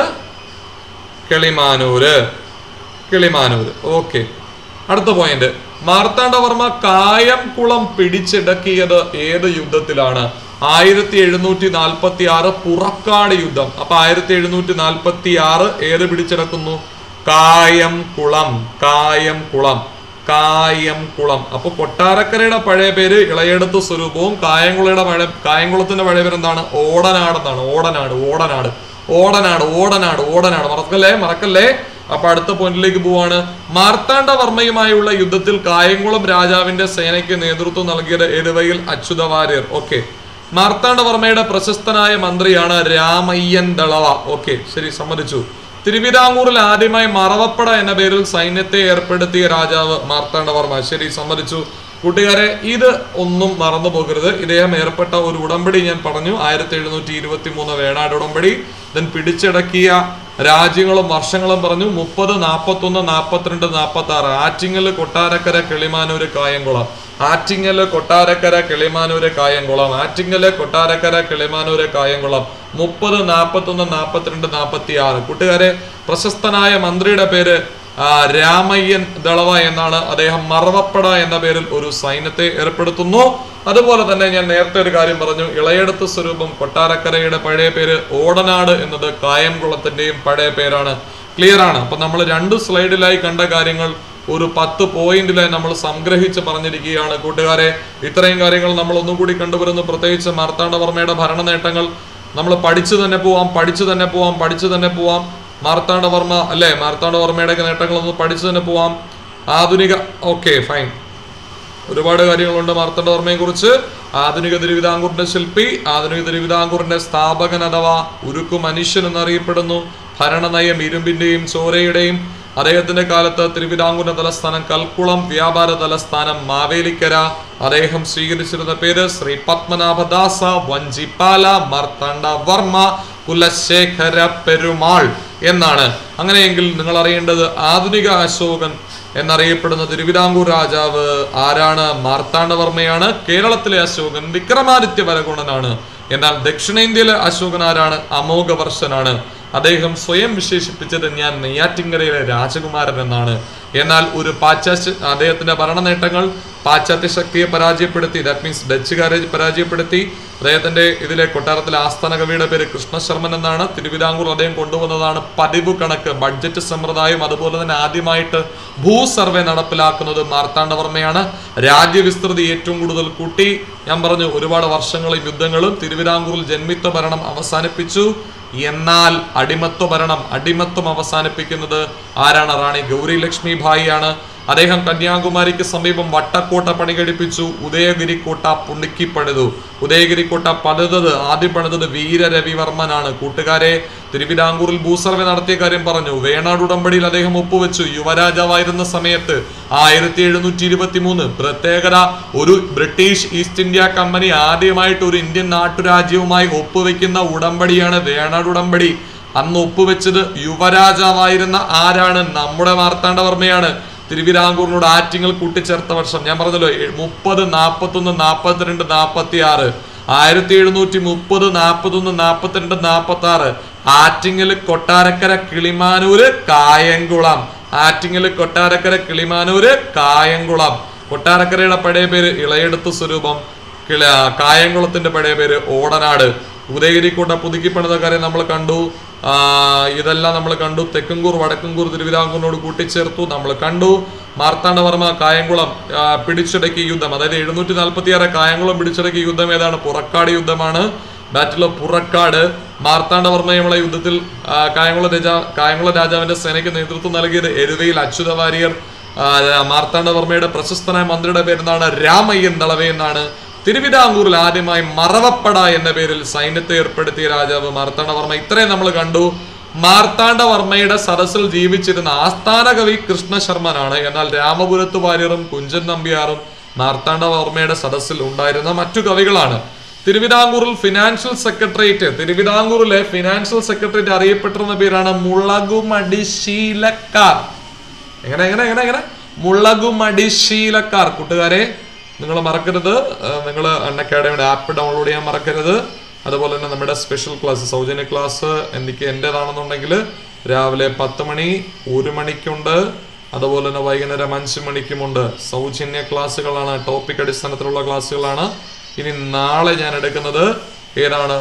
കിളിമാനൂര് കിളിമാനൂര് ഓക്കെ അടുത്ത പോയിന്റ് മാർത്താണ്ഡവർമ്മ കായംകുളം പിടിച്ചടക്കിയത് ഏത് യുദ്ധത്തിലാണ് ആയിരത്തി എഴുന്നൂറ്റി നാൽപ്പത്തി ആറ് പുറക്കാട് യുദ്ധം അപ്പൊ ആയിരത്തി എഴുന്നൂറ്റി നാൽപ്പത്തി ആറ് ഏത് പിടിച്ചെടുക്കുന്നു കായംകുളം കായംകുളം കായംകുളം അപ്പൊ കൊട്ടാരക്കരയുടെ പഴയ പേര് ഇളയെടുത്ത് സ്വരൂപവും കായംകുളയുടെ പഴയ കായംകുളത്തിന്റെ പഴയ പേര് എന്താണ് ഓടനാട് എന്നാണ് ഓടനാട് ഓടനാട് ഓടനാട് ഓടനാട് ഓടനാട് മറക്കല്ലേ മറക്കല്ലേ അപ്പൊ അടുത്ത പോയിന്റിലേക്ക് പോവാണ് മാർത്താണ്ഡവർമ്മയുമായുള്ള യുദ്ധത്തിൽ കായംകുളം രാജാവിന്റെ സേനയ്ക്ക് നേതൃത്വം നൽകിയത് എരുവയിൽ അച്യുത വാര്യർ ഓക്കെ മാർത്താണ്ഡവർമ്മയുടെ പ്രശസ്തനായ മന്ത്രിയാണ് രാമയ്യൻ ദളവ ഓക്കെ ശരി സമ്മതിച്ചു തിരുവിതാംകൂറിൽ ആദ്യമായി മറവപ്പട എന്ന പേരിൽ സൈന്യത്തെ ഏർപ്പെടുത്തിയ രാജാവ് മാർത്താണ്ഡവർമ്മ ശരി സമ്മതിച്ചു കൂട്ടുകാരെ ഇത് ഒന്നും മറന്നു പോകരുത് ഇദ്ദേഹം ഏർപ്പെട്ട ഒരു ഉടമ്പടി ഞാൻ പറഞ്ഞു ആയിരത്തി എഴുന്നൂറ്റി ഇരുപത്തി മൂന്ന് വേണാട് ഉടമ്പടി ദെൻ പിടിച്ചടക്കിയ രാജ്യങ്ങളും വർഷങ്ങളും പറഞ്ഞു മുപ്പത് നാൽപ്പത്തൊന്ന് നാൽപ്പത്തിരണ്ട് നാൽപ്പത്തി ആറ് ആറ്റിങ്ങൽ കൊട്ടാരക്കര കിളിമാനൂര് കായംകുളം ആറ്റിങ്ങല് കൊട്ടാരക്കര കിളിമാനൂര് കായംകുളം ആറ്റിങ്ങല് കൊട്ടാരക്കര കിളിമാനൂര് കായംകുളം മുപ്പത് നാൽപ്പത്തൊന്ന് നാൽപ്പത്തിരണ്ട് നാൽപ്പത്തി ആറ് കൂട്ടുകാരെ പ്രശസ്തനായ മന്ത്രിയുടെ പേര് ആ, രാമയ്യൻ ദളവ എന്നാണ് അദ്ദേഹം മറവപ്പട എന്ന പേരിൽ ഒരു സൈന്യത്തെ ഏർപ്പെടുത്തുന്നു അതുപോലെ തന്നെ ഞാൻ നേരത്തെ ഒരു കാര്യം പറഞ്ഞു ഇളയെടുത്ത് സ്വരൂപം കൊട്ടാരക്കരയുടെ പഴയ പേര് ഓടനാട് എന്നത് കായംകുളത്തിന്റെയും പഴയ പേരാണ് ക്ലിയർ ആണ് അപ്പൊ നമ്മൾ രണ്ട് സ്ലൈഡിലായി കണ്ട കാര്യങ്ങൾ ഒരു പത്ത് പോയിന്റിലായി നമ്മൾ സംഗ്രഹിച്ച് പറഞ്ഞിരിക്കുകയാണ് കൂട്ടുകാരെ ഇത്രയും കാര്യങ്ങൾ നമ്മൾ ഒന്നും കൂടി കണ്ടുവരുന്നു പ്രത്യേകിച്ച് മാർത്താണ്ഡവർമ്മയുടെ ഭരണ നേട്ടങ്ങൾ നമ്മൾ പഠിച്ചു തന്നെ പോവാം പഠിച്ചു തന്നെ പോവാം പഠിച്ചു തന്നെ പോവാം മാർത്താണ്ഡവർമ്മ അല്ലേ മാർത്താണ്ഡവർമ്മയുടെ ഒക്കെ നേട്ടങ്ങളൊന്ന് പഠിച്ചു തന്നെ പോവാം ആധുനിക ഓക്കെ ഫൈൻ ഒരുപാട് കാര്യങ്ങളുണ്ട് മാർത്തണ്ഡവർമ്മയെ കുറിച്ച് ആധുനിക തിരുവിതാംകൂറിന്റെ ശില്പി ആധുനിക തിരുവിതാംകൂറിന്റെ സ്ഥാപകൻ അഥവാ ഉരുക്കു മനുഷ്യൻ എന്നറിയപ്പെടുന്നു ഭരണനയം ഇരുമ്പിന്റെയും ചോരയുടെയും അദ്ദേഹത്തിന്റെ കാലത്ത് തിരുവിതാംകൂറിന്റെ തലസ്ഥാനം കൽക്കുളം വ്യാപാര തലസ്ഥാനം മാവേലിക്കര അദ്ദേഹം സ്വീകരിച്ചിരുന്ന പേര് ശ്രീ പത്മനാഭദാസ വഞ്ചിപ്പാല മാർത്താണ്ഡ വർമ്മ കുലശേഖര പെരുമാൾ എന്നാണ് അങ്ങനെയെങ്കിൽ നിങ്ങൾ അറിയേണ്ടത് ആധുനിക അശോകൻ എന്നറിയപ്പെടുന്ന തിരുവിതാംകൂർ രാജാവ് ആരാണ് മാർത്താണ്ഡവർമ്മയാണ് കേരളത്തിലെ അശോകൻ വിക്രമാദിത്യ വരഗുണനാണ് എന്നാൽ ദക്ഷിണേന്ത്യയിലെ അശോകൻ ആരാണ് അമോഘവർഷനാണ് അദ്ദേഹം സ്വയം വിശേഷിപ്പിച്ചത് ഞാൻ നെയ്യാറ്റിൻകരയിലെ രാജകുമാരൻ എന്നാണ് എന്നാൽ ഒരു പാശ്ചാത്യ അദ്ദേഹത്തിന്റെ ഭരണ നേട്ടങ്ങൾ പാശ്ചാത്യ ശക്തിയെ പരാജയപ്പെടുത്തി ദാറ്റ് മീൻസ് ഡച്ചുകാരെ പരാജയപ്പെടുത്തി അദ്ദേഹത്തിന്റെ ഇതിലെ കൊട്ടാരത്തിലെ ആസ്ഥാന കവിയുടെ പേര് കൃഷ്ണശർമ്മൻ എന്നാണ് തിരുവിതാംകൂർ അദ്ദേഹം കൊണ്ടുവന്നതാണ് പതിവ് കണക്ക് ബഡ്ജറ്റ് സമ്പ്രദായം അതുപോലെ തന്നെ ആദ്യമായിട്ട് ഭൂ സർവേ നടപ്പിലാക്കുന്നത് മാർത്താണ്ഡവർമ്മയാണ് രാജ്യവിസ്തൃതി ഏറ്റവും കൂടുതൽ കൂട്ടി ഞാൻ പറഞ്ഞു ഒരുപാട് വർഷങ്ങളും യുദ്ധങ്ങളും തിരുവിതാംകൂറിൽ ജന്മിത്വ ഭരണം അവസാനിപ്പിച്ചു എന്നാൽ അടിമത്വ ഭരണം അടിമത്വം അവസാനിപ്പിക്കുന്നത് ആരാണ് റാണി ഗൗരി ലക്ഷ്മി ഭായിയാണ് അദ്ദേഹം കന്യാകുമാരിക്ക് സമീപം വട്ടക്കോട്ട പണി കഴിപ്പിച്ചു ഉദയഗിരി കോട്ട പുതുക്കി പണിതു ഉദയഗിരി കോട്ട പണിതത് ആദ്യം പണിതത് വീരരവിവർമ്മനാണ് കൂട്ടുകാരെ തിരുവിതാംകൂറിൽ ഭൂസർവേ നടത്തിയ കാര്യം പറഞ്ഞു വേണാട് ഉടമ്പടിയിൽ അദ്ദേഹം ഒപ്പുവെച്ചു യുവരാജാവായിരുന്ന സമയത്ത് ആയിരത്തി എഴുന്നൂറ്റി ഇരുപത്തി മൂന്ന് പ്രത്യേകത ഒരു ബ്രിട്ടീഷ് ഈസ്റ്റ് ഇന്ത്യ കമ്പനി ആദ്യമായിട്ട് ഒരു ഇന്ത്യൻ നാട്ടുരാജ്യവുമായി ഒപ്പുവെക്കുന്ന ഉടമ്പടിയാണ് വേണാട് ഉടമ്പടി അന്ന് ഒപ്പുവെച്ചത് യുവരാജാവായിരുന്ന ആരാണ് നമ്മുടെ മാർത്താണ്ഡവർമ്മയാണ് തിരുവിതാംകൂറിനോട് ആറ്റിങ്ങൾ കൂട്ടിച്ചേർത്ത വർഷം ഞാൻ പറഞ്ഞല്ലോ മുപ്പത് നാൽപ്പത്തൊന്ന് നാൽപ്പത്തിരണ്ട് നാൽപ്പത്തി ആറ് ആയിരത്തി എഴുന്നൂറ്റി മുപ്പത് നാൽപ്പത്തൊന്ന് നാൽപ്പത്തിരണ്ട് നാൽപ്പത്തി ആറ് ആറ്റിങ്ങൽ കൊട്ടാരക്കര കിളിമാനൂര് കായംകുളം ആറ്റിങ്ങൽ കൊട്ടാരക്കര കിളിമാനൂര് കായംകുളം കൊട്ടാരക്കരയുടെ പഴയ പേര് ഇളയെടുത്ത് സ്വരൂപം കിള കായംകുളത്തിന്റെ പഴയ പേര് ഓടനാട് ഉദയഗിരിക്കോട്ട പുതുക്കി പണിത കാര്യം നമ്മൾ കണ്ടു ആ, ഇതെല്ലാം നമ്മൾ കണ്ടു തെക്കുംകൂർ വടക്കുംകൂർ തിരുവിതാംകൂറിനോട് കൂട്ടിച്ചേർത്തു നമ്മൾ കണ്ടു മാർത്താണ്ഡവർമ്മ കായംകുളം ആ, പിടിച്ചടക്കിയ യുദ്ധം അതായത് എഴുന്നൂറ്റി നാൽപ്പത്തി ആറ് കായംകുളം പിടിച്ചടക്കിയ യുദ്ധം ഏതാണ് പുറക്കാട് യുദ്ധമാണ് ബാറ്റിൽ ഓഫ് പുറക്കാട് മാർത്താണ്ഡവർമ്മയുമുള്ള യുദ്ധത്തിൽ ആ, കായംകുളം രാജാ കായംകുളം രാജാവിന്റെ സേനയ്ക്ക് നേതൃത്വം നൽകിയത് എരുവയിൽ അച്യുത വാര്യർ ആ, മാർത്താണ്ഡവർമ്മയുടെ പ്രശസ്തനായ മന്ത്രിയുടെ പേരെന്താണ് രാമയ്യൻ ദളവേ എന്നാണ് തിരുവിതാംകൂറിൽ ആദ്യമായി മറവപ്പട എന്ന പേരിൽ സൈന്യത്തെ ഏർപ്പെടുത്തിയ രാജാവ് മാർത്താണ്ഡവർമ്മ ഇത്രയും നമ്മൾ കണ്ടു മാർത്താണ്ഡവർമ്മയുടെ സദസ്സിൽ ജീവിച്ചിരുന്ന ആസ്ഥാന കവി കൃഷ്ണശർമ്മനാണ് എന്നാൽ രാമപുരത്ത് വാര്യറും കുഞ്ചൻ നമ്പ്യാറും മാർത്താണ്ഡവർമ്മയുടെ സദസ്സിൽ ഉണ്ടായിരുന്ന മറ്റു കവികളാണ് തിരുവിതാംകൂറിൽ ഫിനാൻഷ്യൽ സെക്രട്ടേറിയറ്റ് തിരുവിതാംകൂറിലെ ഫിനാൻഷ്യൽ സെക്രട്ടേറിയറ്റ് അറിയപ്പെട്ടിരുന്ന പേരാണ് മുളകുമടിശീലക്കാർ എങ്ങനെ എങ്ങനെ എങ്ങനെ എങ്ങനെ മുളകുമടിശീലക്കാർ കൂട്ടുകാരെ നിങ്ങൾ മറക്കരുത് നിങ്ങൾ അൺ അക്കാഡമിയുടെ ആപ്പ് ഡൗൺലോഡ് ചെയ്യാൻ മറക്കരുത് അതുപോലെ തന്നെ നമ്മുടെ സ്പെഷ്യൽ ക്ലാസ് സൗജന്യ ക്ലാസ് എനിക്ക് എൻ്റെതാണെന്നുണ്ടെങ്കിൽ രാവിലെ പത്ത് മണി ഒരു മണിക്കുണ്ട് അതുപോലെ തന്നെ വൈകുന്നേരം അഞ്ച് മണിക്കുമുണ്ട് സൗജന്യ ക്ലാസ്സുകളാണ് ടോപ്പിക് അടിസ്ഥാനത്തിലുള്ള ക്ലാസ്സുകളാണ് ഇനി നാളെ ഞാൻ എടുക്കുന്നത് ഏതാണ്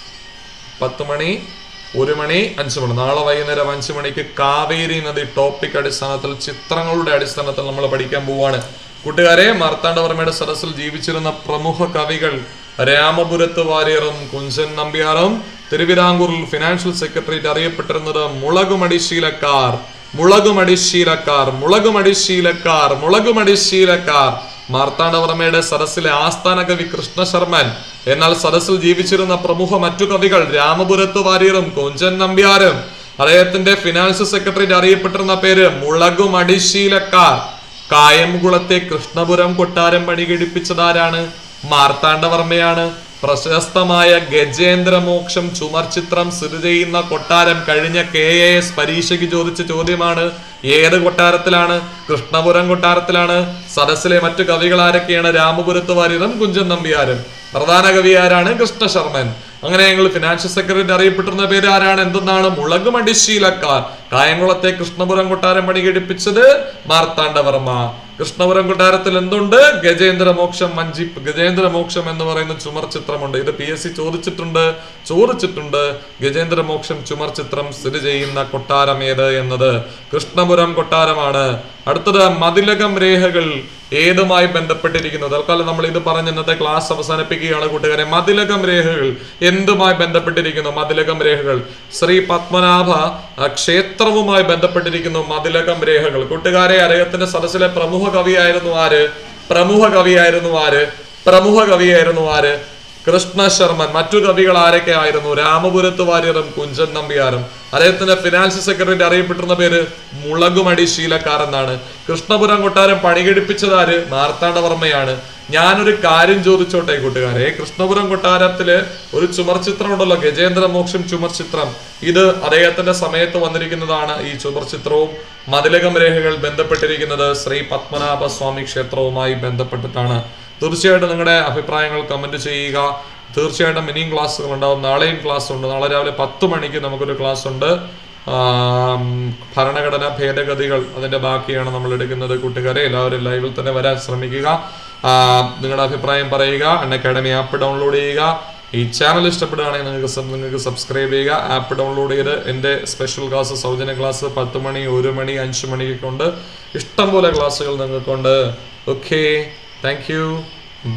പത്ത് മണി ഒരു മണി അഞ്ച് മണി നാളെ വൈകുന്നേരം അഞ്ച് മണിക്ക് കാവേരി നദി ടോപ്പിക് അടിസ്ഥാനത്തിൽ ചിത്രങ്ങളുടെ അടിസ്ഥാനത്തിൽ നമ്മൾ പഠിക്കാൻ പോവാണ് കൂട്ടുകാരെ മാർത്താണ്ഡവർമ്മയുടെ സദസ്സിൽ ജീവിച്ചിരുന്ന പ്രമുഖ കവികൾ രാമപുരത്ത് വാര്യറും കുഞ്ചൻ നമ്പ്യാറും തിരുവിതാംകൂറിൽ ഫിനാൻഷ്യൽ സെക്രട്ടറിയേറ്റ് അറിയപ്പെട്ടിരുന്നത് മുളകുമടിശീലക്കാർ മുളകുമടിശീലക്കാർ മുളകുമടിശീലക്കാർ മുളകുമടിശീലക്കാർ മാർത്താണ്ഡവർമ്മയുടെ സദസ്സിലെ ആസ്ഥാന കവി കൃഷ്ണശർമ്മൻ എന്നാൽ സദസ്സിൽ ജീവിച്ചിരുന്ന പ്രമുഖ മറ്റു കവികൾ രാമപുരത്ത് വാര്യറും കൊഞ്ചൻ നമ്പ്യാരും അദ്ദേഹത്തിന്റെ ഫിനാൻസ് സെക്രട്ടറിയേറ്റ് അറിയപ്പെട്ടിരുന്ന പേര് മുളകുമടിശീലക്കാർ കായംകുളത്തെ കൃഷ്ണപുരം കൊട്ടാരം പണി കഴിപ്പിച്ചതാരാണ് മാർത്താണ്ഡവർമ്മയാണ് പ്രശസ്തമായ ഗജേന്ദ്രമോക്ഷം ചുമർ ചിത്രം സ്ഥിതി ചെയ്യുന്ന കൊട്ടാരം കഴിഞ്ഞ കെ എ എസ് പരീക്ഷയ്ക്ക് ചോദിച്ച ചോദ്യമാണ് ഏത് കൊട്ടാരത്തിലാണ് കൃഷ്ണപുരം കൊട്ടാരത്തിലാണ് സദസ്സിലെ മറ്റു കവികൾ ആരൊക്കെയാണ് രാമപുരത്ത് വാര്യരും കുഞ്ചൻ നമ്പ്യാരും പ്രധാന കവി ആരാണ് കൃഷ്ണശർമ്മൻ അങ്ങനെ ഞങ്ങൾ ഫിനാൻഷ്യൽ സെക്രട്ടറി അറിയപ്പെട്ടിരുന്ന പേര് ആരാണ് എന്തെന്നാണ് മുളകുമടിശീലക്കാർ കായംകുളത്തെ കൃഷ്ണപുരം കൊട്ടാരം പണി കഴിപ്പിച്ചത് മാർത്താണ്ഡവർമ്മ കൃഷ്ണപുരം കൊട്ടാരത്തിൽ എന്തുണ്ട് ഗജേന്ദ്രമോക്ഷം മഞ്ചി ഗജേന്ദ്രമോക്ഷം എന്ന് പറയുന്ന ചുമർ ചിത്രമുണ്ട് ഇത് പി എസ് സി ചോദിച്ചിട്ടുണ്ട് ചോദിച്ചിട്ടുണ്ട് ഗജേന്ദ്രമോക്ഷം ചുമർ ചിത്രം സ്ഥിതി ചെയ്യുന്ന കൊട്ടാരം ഏത് എന്നത് കൃഷ്ണപുരം കൊട്ടാരമാണ് അടുത്തത് മതിലകം രേഖകൾ ഏതുമായി ബന്ധപ്പെട്ടിരിക്കുന്നു തൽക്കാലം നമ്മൾ ഇത് പറഞ്ഞ് ഇന്നത്തെ ക്ലാസ് അവസാനിപ്പിക്കുകയാണ് കൂട്ടുകാരെ മതിലകം രേഖകൾ എന്തുമായി ബന്ധപ്പെട്ടിരിക്കുന്നു മതിലകം രേഖകൾ ശ്രീ പത്മനാഭ ആ, ക്ഷേത്രവുമായി ബന്ധപ്പെട്ടിരിക്കുന്നു മതിലകം രേഖകൾ കൂട്ടുകാരെ അദ്ദേഹത്തിന്റെ സദസ്സിലെ പ്രമുഖ കവിയായിരുന്നു ആര് പ്രമുഖ കവിയായിരുന്നു ആര് പ്രമുഖ കവിയായിരുന്നു ആര് കൃഷ്ണ ശർമ്മൻ മറ്റു കവികൾ ആരൊക്കെ ആയിരുന്നു രാമപുരത്ത് വാര്യറും കുഞ്ചൻ നമ്പ്യാരും അദ്ദേഹത്തിന്റെ ഫിനാൻസ് സെക്രട്ടറിന്റെ അറിയപ്പെട്ടിരുന്ന പേര് മുളകുമടി ശീലക്കാർ എന്നാണ് കൃഷ്ണപുരം കൊട്ടാരം പണികഴിപ്പിച്ചതാര് മാർത്താണ്ഡവർമ്മയാണ് ഞാനൊരു കാര്യം ചോദിച്ചോട്ടെ കൂട്ടുകാരെ കൃഷ്ണപുരം കൊട്ടാരത്തില് ഒരു ചുമർ ചിത്രം ഉണ്ടല്ലോ ഗജേന്ദ്ര മോക്ഷം ചുമർ ചിത്രം ഇത് അദ്ദേഹത്തിന്റെ സമയത്ത് വന്നിരിക്കുന്നതാണ് ഈ ചുമർ ചിത്രവും മതിലകം രേഖകൾ ബന്ധപ്പെട്ടിരിക്കുന്നത് ശ്രീ പത്മനാഭ സ്വാമി ക്ഷേത്രവുമായി ബന്ധപ്പെട്ടിട്ടാണ് തീർച്ചയായിട്ടും നിങ്ങളുടെ അഭിപ്രായങ്ങൾ കമന്റ് ചെയ്യുക തീർച്ചയായിട്ടും ഇനിയും ക്ലാസ്സുകൾ ഉണ്ടാവും നാളെയും ക്ലാസ് ഉണ്ട് നാളെ രാവിലെ പത്ത് മണിക്ക് നമുക്കൊരു ക്ലാസ് ഉണ്ട് ആം, ഭരണഘടനാ ഭേദഗതികൾ അതിന്റെ ബാക്കിയാണ് നമ്മൾ എടുക്കുന്നത് കൂട്ടുകാരെ എല്ലാവരും ലൈവിൽ തന്നെ വരാൻ ശ്രമിക്കുക ആ, നിങ്ങളുടെ അഭിപ്രായം പറയുക അൺ അക്കാഡമി ആപ്പ് ഡൗൺലോഡ് ചെയ്യുക ഈ ചാനൽ ഇഷ്ടപ്പെടുകയാണെങ്കിൽ നിങ്ങൾക്ക് സബ് നിങ്ങൾക്ക് സബ്സ്ക്രൈബ് ചെയ്യുക ആപ്പ് ഡൗൺലോഡ് ചെയ്ത് എൻ്റെ സ്പെഷ്യൽ ക്ലാസ് സൗജന്യ ക്ലാസ് പത്ത് മണി ഒരു മണി അഞ്ച് മണിക്കൊക്കെ ഉണ്ട് ഇഷ്ടംപോലെ ക്ലാസ്സുകൾ നിങ്ങൾക്കുണ്ട് ഓക്കെ താങ്ക് യു